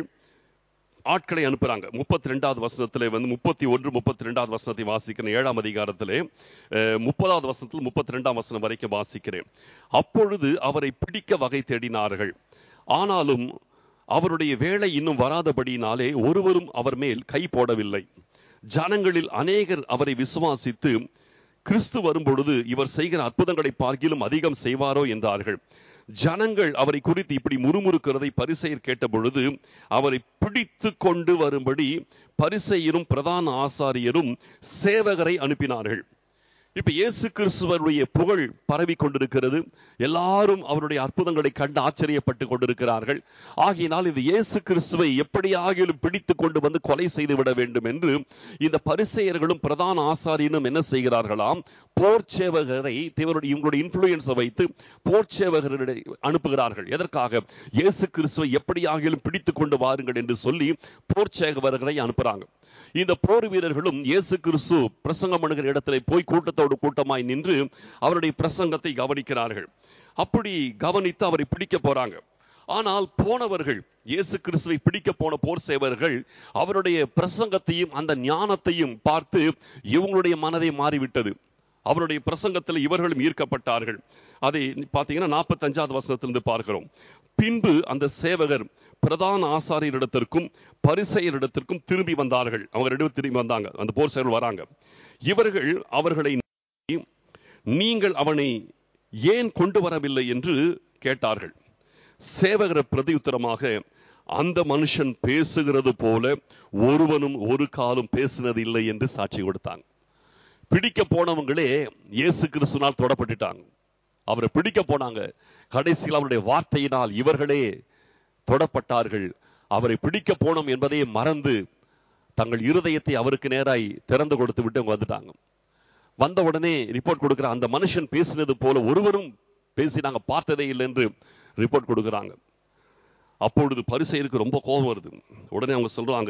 ஆட்களை அனுப்புறாங்க முப்பத்தி ரெண்டாவது வசனத்திலே வந்து முப்பத்தி ஒன்று முப்பத்தி ரெண்டாவது வசனத்தை வாசிக்கிறேன் ஏழாம் அதிகாரத்திலே முப்பதாவது வசனத்தில் முப்பத்தி ரெண்டாம் வசனம் வரைக்கும் வாசிக்கிறேன் அப்பொழுது அவரை பிடிக்க வகை தேடினார்கள் ஆனாலும் அவருடைய வேலை இன்னும் வராதபடியினாலே ஒருவரும் அவர் மேல் கை போடவில்லை ஜனங்களில் அநேகர் அவரை விசுவாசித்து கிறிஸ்து வரும்பொழுது இவர் செய்கிற அற்புதங்களை பார்க்கிலும் அதிகம் செய்வாரோ என்றார்கள் ஜனங்கள் அவரை குறித்து இப்படி முறுமுறுக்கிறதை பரிசெயர் கேட்ட பொழுது அவரை பிடித்து கொண்டு வரும்படி பரிசெயரும் பிரதான ஆசாரியரும் சேவகரை அனுப்பினார்கள் இப்ப இயேசு கிறிஸ்துவருடைய புகழ் பரவி கொண்டிருக்கிறது எல்லாரும் அவருடைய அற்புதங்களை கண்டு ஆச்சரியப்பட்டு கொண்டிருக்கிறார்கள் ஆகினால் இந்த இயேசு கிறிஸ்துவை எப்படியாகிலும் பிடித்து கொண்டு வந்து கொலை செய்து விட வேண்டும் என்று இந்த பரிசெயர்களும் பிரதான ஆசாரியனும் என்ன செய்கிறார்களாம் போர் சேவகரை இவருடைய இவங்களுடைய இன்ஃபுளுயன்ஸை வைத்து போர் சேவகர்களை அனுப்புகிறார்கள் எதற்காக இயேசு கிறிஸ்துவை எப்படியாகிலும் பிடித்து கொண்டு வாருங்கள் என்று சொல்லி போர் சேவகர்களை அனுப்புறாங்க இந்த போர் வீரர்களும் இயேசு கிறிஸ்து பிரசங்கம் பண்ணுகிற இடத்துல போய் கூட்டத்தோடு கூட்டமாய் நின்று அவருடைய பிரசங்கத்தை கவனிக்கிறார்கள் அப்படி கவனித்து அவரை பிடிக்க போறாங்க ஆனால் போனவர்கள் இயேசு கிறிஸ்துவை பிடிக்க போன போர் சேவர்கள் அவருடைய பிரசங்கத்தையும் அந்த ஞானத்தையும் பார்த்து இவங்களுடைய மனதை மாறிவிட்டது அவருடைய பிரசங்கத்தில் இவர்களும் ஈர்க்கப்பட்டார்கள் அதை பார்த்தீங்கன்னா நாற்பத்தஞ்சாவது வசனத்திலிருந்து பார்க்கிறோம் பின்பு அந்த சேவகர் பிரதான ஆசாரியரிடத்திற்கும் பரிசெயரிடத்திற்கும் திரும்பி வந்தார்கள் அவங்க ரெண்டு பேரும் திரும்பி வந்தாங்க அந்த போர் சேவர்கள் வராங்க இவர்கள் அவர்களை நோக்கி, நீங்கள் அவனை ஏன் கொண்டு வரவில்லை என்று கேட்டார்கள் சேவகர் பிரதியுத்தரமாக அந்த மனுஷன் பேசுகிறது போல ஒருவனும் ஒரு காலும் பேசினது இல்லை என்று சாட்சி கொடுத்தாங்க பிடிக்க போனவங்களே இயேசு கிறிஸ்துனால் தொடப்பட்டுட்டாங்க அவரை பிடிக்க போனாங்க கடைசியில் அவருடைய வார்த்தையினால் இவர்களே தொடப்பட்டார்கள் அவரை பிடிக்க போனோம் என்பதையே மறந்து தங்கள் இருதயத்தை அவருக்கு நேராய் திறந்து கொடுத்து விட்டு அவங்க வந்துட்டாங்க வந்த உடனே ரிப்போர்ட் கொடுக்கிற அந்த மனுஷன் பேசினது போல ஒருவரும் பேசி நாங்க பார்த்ததே இல்லை என்று ரிப்போர்ட் கொடுக்குறாங்க அப்பொழுது பரிசெயருக்கு ரொம்ப கோபம் வருது உடனே அவங்க சொல்றாங்க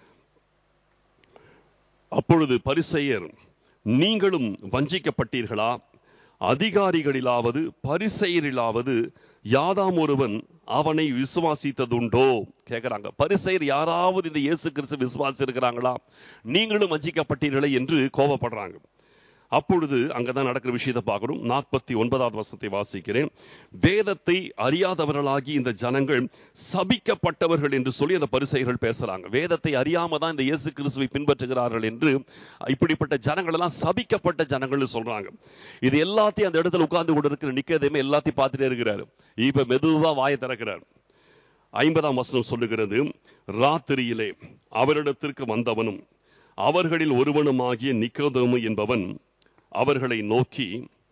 அப்பொழுது பரிசெயர் நீங்களும் வஞ்சிக்கப்பட்டீர்களா அதிகாரிகளிலாவது பரிசெயரிலாவது யாதாம் ஒருவன் அவனை விசுவாசித்ததுண்டோ கேக்குறாங்க பரிசெயர் யாராவது இந்த இயேசு கிறிஸ்து விசுவாசி இருக்கிறாங்களா நீங்களும் வஞ்சிக்கப்பட்டீர்களே என்று கோபப்படுறாங்க அப்பொழுது அங்கதான் நடக்கிற விஷயத்தை பார்க்கணும் நாற்பத்தி ஒன்பதாவது வசத்தை வாசிக்கிறேன் வேதத்தை அறியாதவர்களாகி இந்த ஜனங்கள் சபிக்கப்பட்டவர்கள் என்று சொல்லி அந்த பரிசெயர்கள் பேசுறாங்க வேதத்தை அறியாம தான் இந்த இயேசு கிறிஸ்துவை பின்பற்றுகிறார்கள் என்று இப்படிப்பட்ட ஜனங்கள் எல்லாம் சபிக்கப்பட்ட ஜனங்கள்னு சொல்றாங்க இது எல்லாத்தையும் அந்த இடத்துல உட்கார்ந்து கொண்டு இருக்கிற நிக்கதேமே எல்லாத்தையும் பார்த்துட்டே இருக்கிறாரு இப்ப மெதுவா வாயை திறக்கிறார் ஐம்பதாம் வசனம் சொல்லுகிறது ராத்திரியிலே அவரிடத்திற்கு வந்தவனும் அவர்களில் ஒருவனுமாகிய நிக்கோதேமு என்பவன் அவர்களை நோக்கி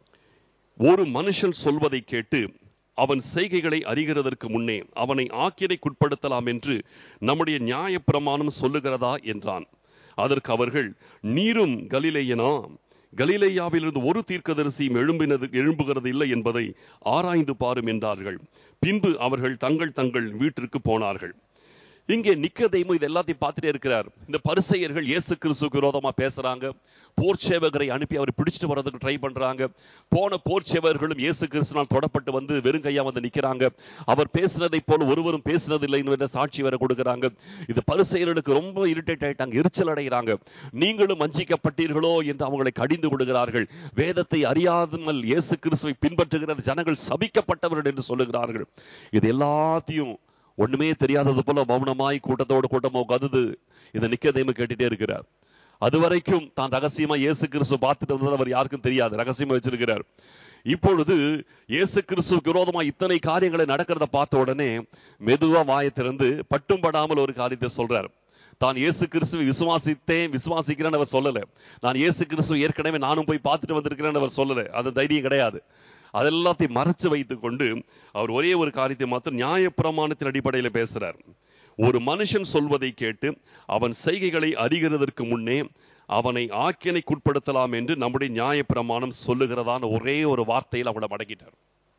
ஒரு மனுஷன் சொல்வதை கேட்டு அவன் செய்கைகளை அறிகிறதற்கு முன்னே அவனை ஆக்கினைக்குட்படுத்தலாம் என்று நம்முடைய நியாயப்பிரமாணம் சொல்லுகிறதா என்றான் அதற்கு அவர்கள் நீரும் கலிலேயனா கலிலேயாவிலிருந்து ஒரு தீர்க்கதரிசியும் எழும்பினது எழும்புகிறது இல்லை என்பதை ஆராய்ந்து பாரும் என்றார்கள் பின்பு அவர்கள் தங்கள் தங்கள் வீட்டிற்கு போனார்கள் இங்கே நிக்கதைமு இது எல்லாத்தையும் பார்த்துட்டே இருக்கிறார் இந்த பரிசெயர்கள் இயேசு கிறிஸ்துக்கு விரோதமா பேசுறாங்க போர் சேவகரை அனுப்பி அவரை பிடிச்சிட்டு வர்றதுக்கு ட்ரை பண்றாங்க போன போர் சேவகர்களும் இயேசு கிறிஸ்துனால் தொடப்பட்டு வந்து வெறுங்கையா வந்து நிக்கிறாங்க அவர் பேசினதை போல ஒருவரும் பேசினதில்லை என்ற சாட்சி வேற கொடுக்கறாங்க இது பரிசெயர்களுக்கு ரொம்ப இரிட்டேட் ஆயிட்டாங்க எரிச்சல் அடைகிறாங்க நீங்களும் வஞ்சிக்கப்பட்டீர்களோ என்று அவங்களை கடிந்து விடுகிறார்கள் வேதத்தை அறியாமல் இயேசு கிறிஸ்துவை பின்பற்றுகிற ஜனங்கள் சபிக்கப்பட்டவர்கள் என்று சொல்லுகிறார்கள் இது எல்லாத்தையும் ஒண்ணுமே தெரியாதது போல மௌனமாய் கூட்டத்தோடு கூட்டமா உட்கார்ந்து இந்த நிக்கதையும் கேட்டுட்டே இருக்கிறார் அது வரைக்கும் தான் ரகசியமா இயேசு கிறிஸ்து பார்த்துட்டு வந்தது அவர் யாருக்கும் தெரியாது ரகசியமா வச்சிருக்கிறார் இப்பொழுது இயேசு கிறிஸ்துவுக்கு விரோதமா இத்தனை காரியங்களை நடக்கிறத பார்த்த உடனே மெதுவா வாயை திறந்து பட்டும் படாமல் ஒரு காரியத்தை சொல்றார் தான் இயேசு கிறிஸ்துவை விசுவாசித்தேன் விசுவாசிக்கிறேன்னு அவர் சொல்லல நான் இயேசு கிறிஸ்துவ ஏற்கனவே நானும் போய் பார்த்துட்டு வந்திருக்கிறேன்னு அவர் சொல்லல அது தைரியம் கிடையாது அதெல்லாத்தையும் மறைச்சு வைத்துக் கொண்டு அவர் ஒரே ஒரு காரியத்தை மாத்திரம் நியாயப்பிரமாணத்தின் அடிப்படையில் பேசுறார் ஒரு மனுஷன் சொல்வதை கேட்டு அவன் செய்கைகளை அறிகிறதற்கு முன்னே அவனை ஆக்கினைக்குட்படுத்தலாம் என்று நம்முடைய நியாயப்பிரமாணம் சொல்லுகிறதான ஒரே ஒரு வார்த்தையில் அவனை மடக்கிட்டார்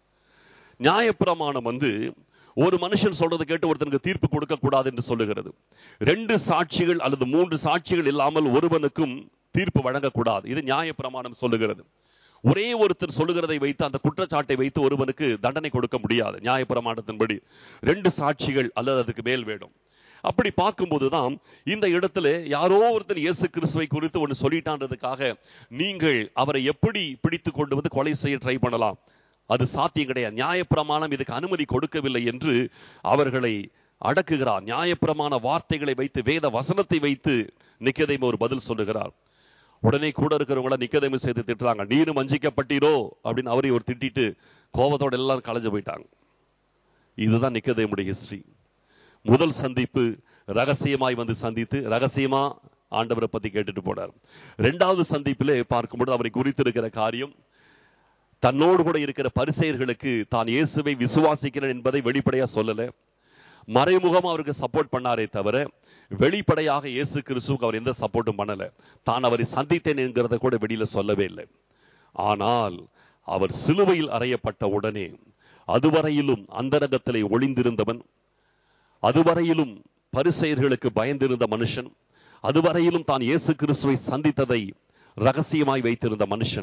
நியாயப்பிரமாணம் வந்து ஒரு மனுஷன் சொல்றதை கேட்டு ஒருத்தனுக்கு தீர்ப்பு கொடுக்க கூடாது என்று சொல்லுகிறது ரெண்டு சாட்சிகள் அல்லது மூன்று சாட்சிகள் இல்லாமல் ஒருவனுக்கும் தீர்ப்பு வழங்கக்கூடாது இது நியாயப்பிரமாணம் சொல்லுகிறது ஒரே ஒருத்தர் சொல்லுகிறதை வைத்து அந்த குற்றச்சாட்டை வைத்து ஒருவனுக்கு தண்டனை கொடுக்க முடியாது நியாயப்பிரமாணத்தின்படி ரெண்டு சாட்சிகள் அல்லது அதுக்கு மேல் வேணும் அப்படி பார்க்கும்போதுதான் இந்த இடத்துல யாரோ ஒருத்தர் இயேசு கிறிஸ்துவை குறித்து ஒன்று சொல்லிட்டான்றதுக்காக நீங்கள் அவரை எப்படி பிடித்து கொண்டு வந்து கொலை செய்ய ட்ரை பண்ணலாம் அது சாத்தியம் கிடையாது நியாயப்பிரமாணம் இதுக்கு அனுமதி கொடுக்கவில்லை என்று அவர்களை அடக்குகிறார் நியாயப்பிரமாண வார்த்தைகளை வைத்து வேத வசனத்தை வைத்து நிக்கதையும் ஒரு பதில் சொல்லுகிறார் உடனே கூட இருக்கிறவங்கள நிக்கதையும் சேர்த்து திட்டுறாங்க நீரும் வஞ்சிக்கப்பட்டீரோ அப்படின்னு அவரையும் ஒரு திட்டிட்டு கோபத்தோட எல்லாரும் கலைஞ்சு போயிட்டாங்க இதுதான் நிக்கதையுடைய ஹிஸ்டரி முதல் சந்திப்பு ரகசியமாய் வந்து சந்தித்து ரகசியமா ஆண்டவரை பத்தி கேட்டுட்டு போனார் இரண்டாவது சந்திப்பிலே பார்க்கும்போது அவரை குறித்திருக்கிற காரியம் தன்னோடு கூட இருக்கிற பரிசெயர்களுக்கு தான் இயேசுவை விசுவாசிக்கிறேன் என்பதை வெளிப்படையா சொல்லல மறைமுகம் அவருக்கு சப்போர்ட் பண்ணாரே தவிர வெளிப்படையாக இயேசு கிறிஸ்துவுக்கு அவர் எந்த சப்போர்ட்டும் பண்ணல தான் அவரை சந்தித்தேன் என்கிறத கூட வெளியில சொல்லவே இல்லை ஆனால் அவர் சிலுவையில் அறையப்பட்ட உடனே அதுவரையிலும் அந்தரங்கத்திலே ஒளிந்திருந்தவன் அதுவரையிலும் பரிசெயர்களுக்கு பயந்திருந்த மனுஷன் அதுவரையிலும் தான் இயேசு கிறிஸ்துவை சந்தித்ததை ரகசியமாய் வைத்திருந்த மனுஷன்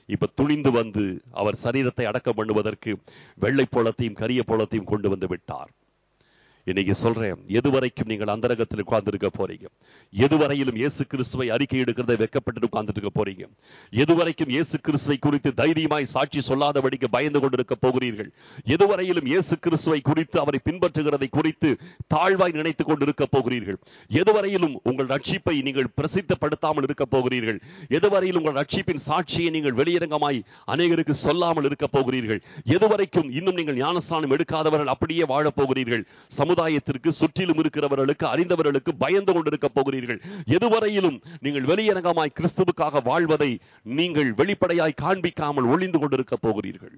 இப்ப துணிந்து வந்து அவர் சரீரத்தை அடக்கம் பண்ணுவதற்கு வெள்ளை போலத்தையும் கரிய போலத்தையும் கொண்டு வந்து விட்டார் இன்னைக்கு சொல்றேன் எதுவரைக்கும் நீங்கள் அந்தரகத்தில் உட்கார்ந்து இருக்க போறீங்க எதுவரையிலும் இயேசு கிறிஸ்துவை அறிக்கை எடுக்கிறதை வெக்கப்பட்டு உட்கார்ந்துட்டு இருக்க போறீங்க எதுவரைக்கும் இயேசு கிறிஸ்துவை குறித்து தைரியமாய் சாட்சி சொல்லாதபடிக்கு பயந்து கொண்டிருக்க போகிறீர்கள் எதுவரையிலும் இயேசு கிறிஸ்துவை குறித்து அவரை பின்பற்றுகிறதை குறித்து தாழ்வாய் நினைத்துக் கொண்டிருக்க போகிறீர்கள் எதுவரையிலும் உங்கள் ரட்சிப்பை நீங்கள் பிரசித்தப்படுத்தாமல் இருக்க போகிறீர்கள் எதுவரையிலும் உங்கள் ரட்சிப்பின் சாட்சியை நீங்கள் வெளியரங்கமாய் அநேகருக்கு சொல்லாமல் இருக்க போகிறீர்கள் எதுவரைக்கும் இன்னும் நீங்கள் ஞானஸ்தானம் எடுக்காதவர்கள் அப்படியே வாழப் போகிறீர்கள் சமுதாயத்திற்கு சுற்றிலும் இருக்கிறவர்களுக்கு அறிந்தவர்களுக்கு பயந்து கொண்டிருக்க போகிறீர்கள் எதுவரையிலும் நீங்கள் வெளியரங்கமாய் கிறிஸ்துவுக்காக வாழ்வதை நீங்கள் வெளிப்படையாய் காண்பிக்காமல் ஒளிந்து கொண்டிருக்க போகிறீர்கள்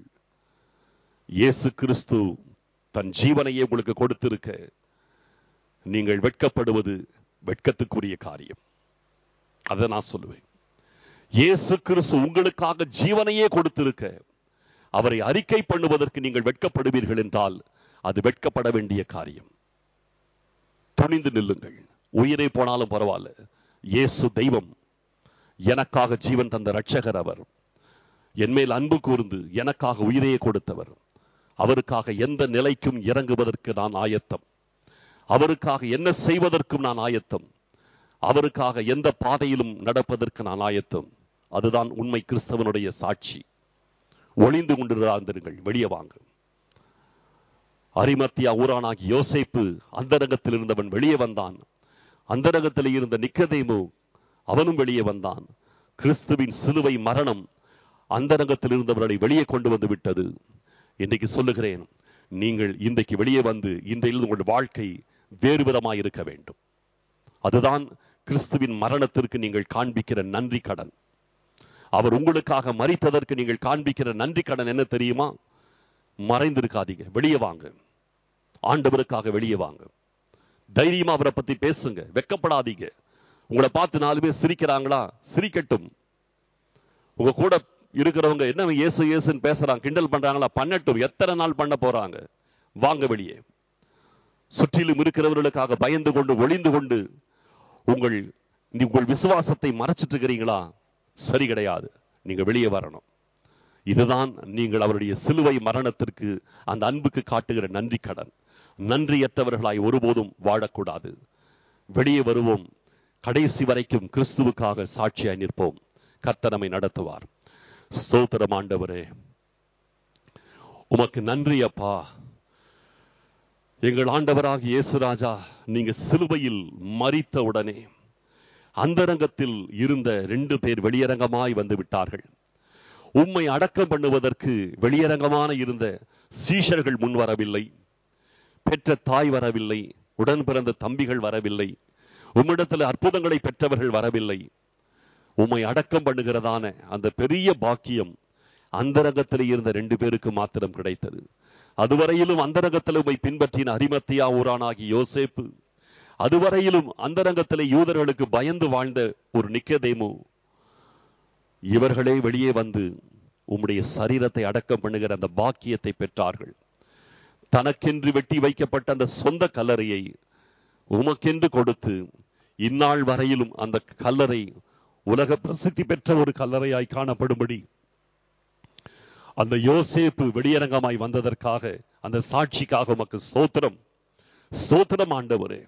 இயேசு கிறிஸ்து தன் ஜீவனையே உங்களுக்கு கொடுத்திருக்க நீங்கள் வெட்கப்படுவது வெட்கத்துக்குரிய காரியம் அதை நான் சொல்லுவேன் இயேசு கிறிஸ்து உங்களுக்காக ஜீவனையே கொடுத்திருக்க அவரை அறிக்கை பண்ணுவதற்கு நீங்கள் வெட்கப்படுவீர்கள் என்றால் அது வெட்கப்பட வேண்டிய காரியம் துணிந்து நில்லுங்கள் உயிரை போனாலும் பரவாயில்ல இயேசு தெய்வம் எனக்காக ஜீவன் தந்த ரட்சகர் அவர் என்மேல் அன்பு கூர்ந்து எனக்காக உயிரையே கொடுத்தவர் அவருக்காக எந்த நிலைக்கும் இறங்குவதற்கு நான் ஆயத்தம் அவருக்காக என்ன செய்வதற்கும் நான் ஆயத்தம் அவருக்காக எந்த பாதையிலும் நடப்பதற்கு நான் ஆயத்தம் அதுதான் உண்மை கிறிஸ்தவனுடைய சாட்சி ஒளிந்து கொண்டிருந்தார்கள் வெளியே வாங்க அரிமத்தியா ஊரானாகி யோசேப்பு அந்தரங்கத்தில் இருந்தவன் வெளியே வந்தான் அந்தரங்கத்தில் இருந்த நிக்கதேமு அவனும் வெளியே வந்தான் கிறிஸ்துவின் சிலுவை மரணம் அந்தரங்கத்தில் இருந்தவர்களை வெளியே கொண்டு வந்து விட்டது இன்றைக்கு சொல்லுகிறேன் நீங்கள் இன்றைக்கு வெளியே வந்து இன்றையில் உங்கள் வாழ்க்கை வேறு விதமாய் இருக்க வேண்டும் அதுதான் கிறிஸ்துவின் மரணத்திற்கு நீங்கள் காண்பிக்கிற நன்றி கடன் அவர் உங்களுக்காக மறித்ததற்கு நீங்கள் காண்பிக்கிற நன்றி கடன் என்ன தெரியுமா மறைந்திருக்காதீங்க வெளியே வாங்க ஆண்டவருக்காக வெளியே வாங்க தைரியமா அவரை பத்தி பேசுங்க வெக்கப்படாதீங்க உங்களை பார்த்து நாலு பேர் சிரிக்கிறாங்களா சிரிக்கட்டும் உங்க கூட இருக்கிறவங்க என்ன இயேசு இயேசுன்னு பேசுறாங்க கிண்டல் பண்றாங்களா பண்ணட்டும் எத்தனை நாள் பண்ண போறாங்க வாங்க வெளியே சுற்றிலும் இருக்கிறவர்களுக்காக பயந்து கொண்டு ஒளிந்து கொண்டு உங்கள் உங்கள் விசுவாசத்தை மறைச்சிட்டு இருக்கிறீங்களா சரி கிடையாது நீங்க வெளியே வரணும் இதுதான் நீங்கள் அவருடைய சிலுவை மரணத்திற்கு அந்த அன்புக்கு காட்டுகிற நன்றி கடன் நன்றியற்றவர்களாய் ஒருபோதும் வாழக்கூடாது வெளியே வருவோம் கடைசி வரைக்கும் கிறிஸ்துவுக்காக சாட்சியாய் நிற்போம் கர்த்தனமை நடத்துவார் ஸ்தோத்திரம் ஆண்டவரே உமக்கு நன்றி அப்பா எங்கள் ஆண்டவராக இயேசுராஜா நீங்க சிலுவையில் மறித்த உடனே அந்தரங்கத்தில் இருந்த ரெண்டு பேர் வெளியரங்கமாய் வந்து விட்டார்கள் உம்மை அடக்கம் பண்ணுவதற்கு வெளியரங்கமான இருந்த சீஷர்கள் முன் வரவில்லை பெற்ற தாய் வரவில்லை உடன் பிறந்த தம்பிகள் வரவில்லை உம்மிடத்தில் அற்புதங்களை பெற்றவர்கள் வரவில்லை உம்மை அடக்கம் பண்ணுகிறதான அந்த பெரிய பாக்கியம் அந்தரங்கத்தில் இருந்த ரெண்டு பேருக்கு மாத்திரம் கிடைத்தது அதுவரையிலும் அந்தரங்கத்தில் உம்மை பின்பற்றின அரிமத்தியா ஊரானாகி யோசேப்பு அதுவரையிலும் அந்தரங்கத்திலே யூதர்களுக்கு பயந்து வாழ்ந்த ஒரு நிக்கதேமு இவர்களே வெளியே வந்து உம்முடைய சரீரத்தை அடக்கம் பண்ணுகிற அந்த பாக்கியத்தை பெற்றார்கள் தனக்கென்று வெட்டி வைக்கப்பட்ட அந்த சொந்த கல்லறையை உமக்கென்று கொடுத்து இந்நாள் வரையிலும் அந்த கல்லறை உலக பிரசித்தி பெற்ற ஒரு கல்லறையாய் காணப்படும்படி அந்த யோசேப்பு வெளியரங்கமாய் வந்ததற்காக அந்த சாட்சிக்காக உமக்கு சோத்திரம் சோத்திரம் ஆண்டவரே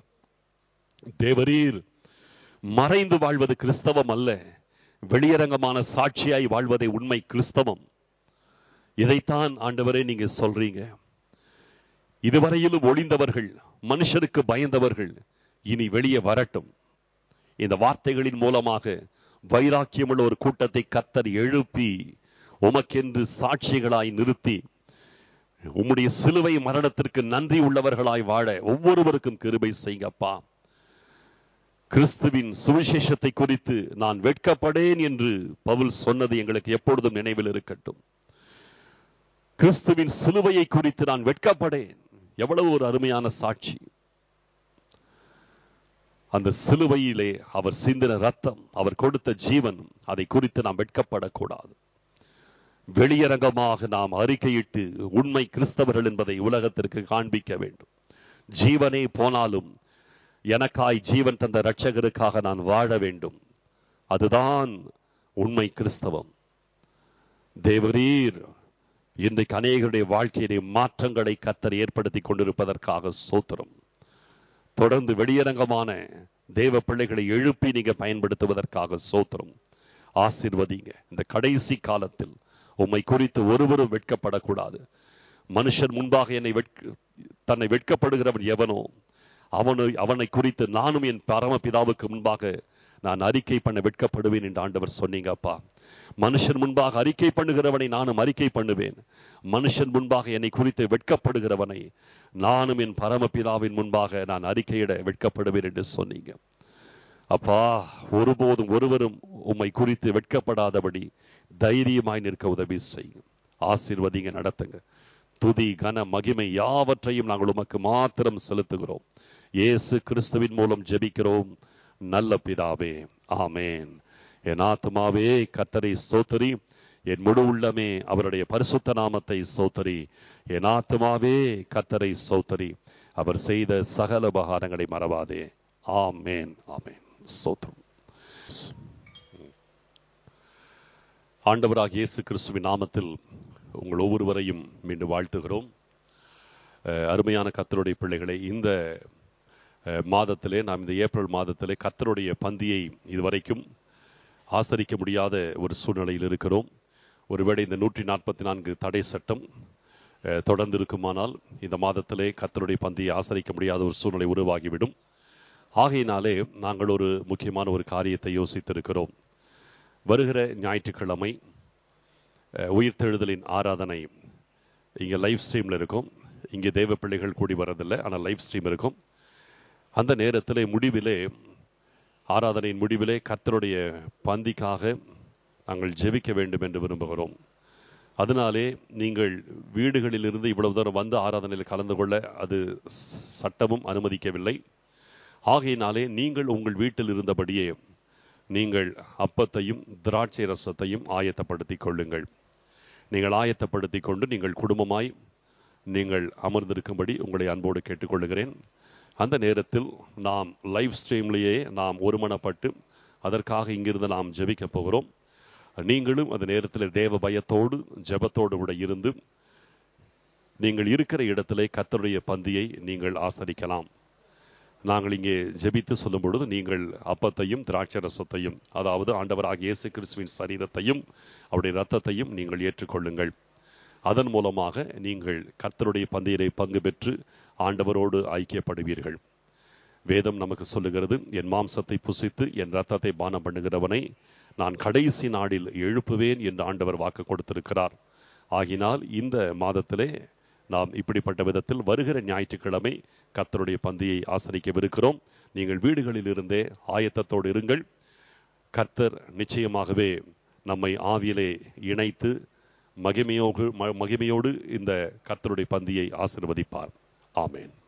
தேவரீர் மறைந்து வாழ்வது கிறிஸ்தவம் அல்ல வெளியரங்கமான சாட்சியாய் வாழ்வதே உண்மை கிறிஸ்தவம் இதைத்தான் ஆண்டவரே நீங்க சொல்றீங்க இதுவரையிலும் ஒளிந்தவர்கள் மனுஷருக்கு பயந்தவர்கள் இனி வெளியே வரட்டும் இந்த வார்த்தைகளின் மூலமாக வைராக்கியமுள்ள ஒரு கூட்டத்தை கத்தர் எழுப்பி உமக்கென்று சாட்சிகளாய் நிறுத்தி உம்முடைய சிலுவை மரணத்திற்கு நன்றி உள்ளவர்களாய் வாழ ஒவ்வொருவருக்கும் கிருபை செய்யுங்கப்பா கிறிஸ்துவின் சுவிசேஷத்தை குறித்து நான் வெட்கப்படேன் என்று பவுல் சொன்னது எங்களுக்கு எப்பொழுதும் நினைவில் இருக்கட்டும் கிறிஸ்துவின் சிலுவையை குறித்து நான் வெட்கப்படேன் எவ்வளவு ஒரு அருமையான சாட்சி அந்த சிலுவையிலே அவர் சிந்தின ரத்தம் அவர் கொடுத்த ஜீவன் அதை குறித்து நாம் வெட்கப்படக்கூடாது வெளியரங்கமாக நாம் அறிக்கையிட்டு உண்மை கிறிஸ்தவர்கள் என்பதை உலகத்திற்கு காண்பிக்க வேண்டும் ஜீவனே போனாலும் எனக்காய் ஜீவன் தந்த இரட்சகருக்காக நான் வாழ வேண்டும் அதுதான் உண்மை கிறிஸ்தவம் தேவரீர் இன்றைக்கு அநேகருடைய வாழ்க்கையிலே மாற்றங்களை கத்தர் ஏற்படுத்தி கொண்டிருப்பதற்காக சோத்திரம் தொடர்ந்து வெளியரங்கமான தேவ பிள்ளைகளை எழுப்பி நீங்க பயன்படுத்துவதற்காக சோத்திரம் ஆசிர்வதிங்க இந்த கடைசி காலத்தில் உம்மை குறித்து ஒருவரும் வெட்கப்படக்கூடாது மனுஷன் முன்பாக என்னை வெட்க தன்னை வெட்கப்படுகிறவன் எவனோ அவனை அவனை குறித்து நானும் என் பரமபிதாவுக்கு முன்பாக நான் அறிக்கை பண்ண வெட்கப்படுவேன் என்று ஆண்டவர் சொன்னீங்க அப்பா மனுஷன் முன்பாக அறிக்கை பண்ணுகிறவனை நானும் அறிக்கை பண்ணுவேன் மனுஷன் முன்பாக என்னை குறித்து வெட்கப்படுகிறவனை நானும் என் பரமபிதாவின் முன்பாக நான் அறிக்கையிட வெட்கப்படுவேன் என்று சொன்னீங்க அப்பா ஒருபோதும் ஒருவரும் உம்மை குறித்து வெட்கப்படாதபடி தைரியமாய் நிற்க உதவி செய்யும் ஆசீர்வதிங்க நடத்துங்க துதி கன மகிமை யாவற்றையும் நாங்கள் உமக்கு மாத்திரம் செலுத்துகிறோம் இயேசு கிறிஸ்துவின் மூலம் ஜெபிக்கிறோம் நல்ல பிதாவே ஆமேன் என் ஆத்மாவே கத்தரை சோத்தரி என் முழு உள்ளமே அவருடைய பரிசுத்த நாமத்தை சோத்தரி என் ஆத்மாவே கத்தரை சோத்தரி அவர் செய்த சகல உபகாரங்களை மறவாதே ஆமேன் ஆமேன் சோத்திரம் ஆண்டவராக இயேசு கிறிஸ்துவின் நாமத்தில் உங்கள் ஒவ்வொருவரையும் மீண்டும் வாழ்த்துகிறோம் அஹ், அருமையான கத்தருடைய பிள்ளைகளை இந்த அஹ், மாதத்திலே நாம் இந்த ஏப்ரல் மாதத்திலே கத்தருடைய பந்தியை இதுவரைக்கும் ஆசரிக்க முடியாத ஒரு சூழ்நிலையில் இருக்கிறோம் ஒருவேளை இந்த நூற்றி நாற்பத்தி நான்கு தடை சட்டம் அஹ், தொடர்ந்து இருக்குமானால் இந்த மாதத்திலே கத்தருடைய பந்தியை ஆசரிக்க முடியாத ஒரு சூழ்நிலை உருவாகிவிடும் ஆகையினாலே நாங்கள் ஒரு முக்கியமான ஒரு காரியத்தை யோசித்திருக்கிறோம் வருகிற ஞாயிற்றுக்கிழமை அஹ், உயிர்த்தெழுதலின் ஆராதனை இங்கே லைவ் ஸ்ட்ரீமில் இருக்கும் இங்கே தேவ பிள்ளைகள் கூடி வரதில்லை ஆனால் லைவ் ஸ்ட்ரீம் இருக்கும் அந்த நேரத்திலே முடிவிலே ஆராதனையின் முடிவிலே கர்த்தருடைய பந்திக்காக நாங்கள் ஜெபிக்க வேண்டும் என்று விரும்புகிறோம் அதனாலே நீங்கள் வீடுகளிலிருந்து இவ்வளவு தூரம் வந்து ஆராதனையில் கலந்து கொள்ள அது ச- சட்டமும் அனுமதிக்கவில்லை ஆகையினாலே நீங்கள் உங்கள் வீட்டில் இருந்தபடியே நீங்கள் அப்பத்தையும் திராட்சை ரசத்தையும் ஆயத்தப்படுத்திக் கொள்ளுங்கள் நீங்கள் ஆயத்தப்படுத்திக் கொண்டு நீங்கள் குடும்பமாய் நீங்கள் அமர்ந்திருக்கும்படி உங்களை அன்போடு கேட்டுக்கொள்கிறேன் அந்த நேரத்தில் நாம் லைவ் ஸ்ட்ரீம்லேயே நாம் ஒருமனப்பட்டு அதற்காக இங்கிருந்து நாம் ஜெபிக்க போகிறோம் நீங்களும் அந்த நேரத்தில் தேவ பயத்தோடு ஜெபத்தோடு கூட இருந்து நீங்கள் இருக்கிற இடத்திலே கர்த்தருடைய பந்தியை நீங்கள் ஆசரிக்கலாம் நாங்கள் இங்கே ஜெபித்து சொல்லும் பொழுது நீங்கள் அப்பத்தையும் திராட்சை ரசத்தையும் அதாவது ஆண்டவராக இயேசு கிறிஸ்துவின் சரீரத்தையும் அவருடைய இரத்தத்தையும் நீங்கள் ஏற்றுக்கொள்ளுங்கள் அதன் மூலமாக நீங்கள் கர்த்தருடைய பந்தியிலே பங்கு பெற்று ஆண்டவரோடு ஐக்கியப்படுவீர்கள் வேதம் நமக்கு சொல்லுகிறது என் மாம்சத்தை புசித்து என் ரத்தத்தை பானம் பண்ணுகிறவனை நான் கடைசி நாளில் எழுப்புவேன் என்று ஆண்டவர் வாக்கு கொடுத்திருக்கிறார் ஆகினால் இந்த மாதத்திலே நாம் இப்படிப்பட்ட விதத்தில் வருகிற ஞாயிற்றுக்கிழமை கர்த்தருடைய பந்தியை ஆசரிக்கவிருக்கிறோம் நீங்கள் வீடுகளில் இருந்தே ஆயத்தத்தோடு இருங்கள் கர்த்தர் நிச்சயமாகவே நம்மை ஆவியிலே இணைத்து மகிமையோடு ம- மகிமையோடு இந்த கர்த்தருடைய பந்தியை ஆசீர்வதிப்பார் ஆமென்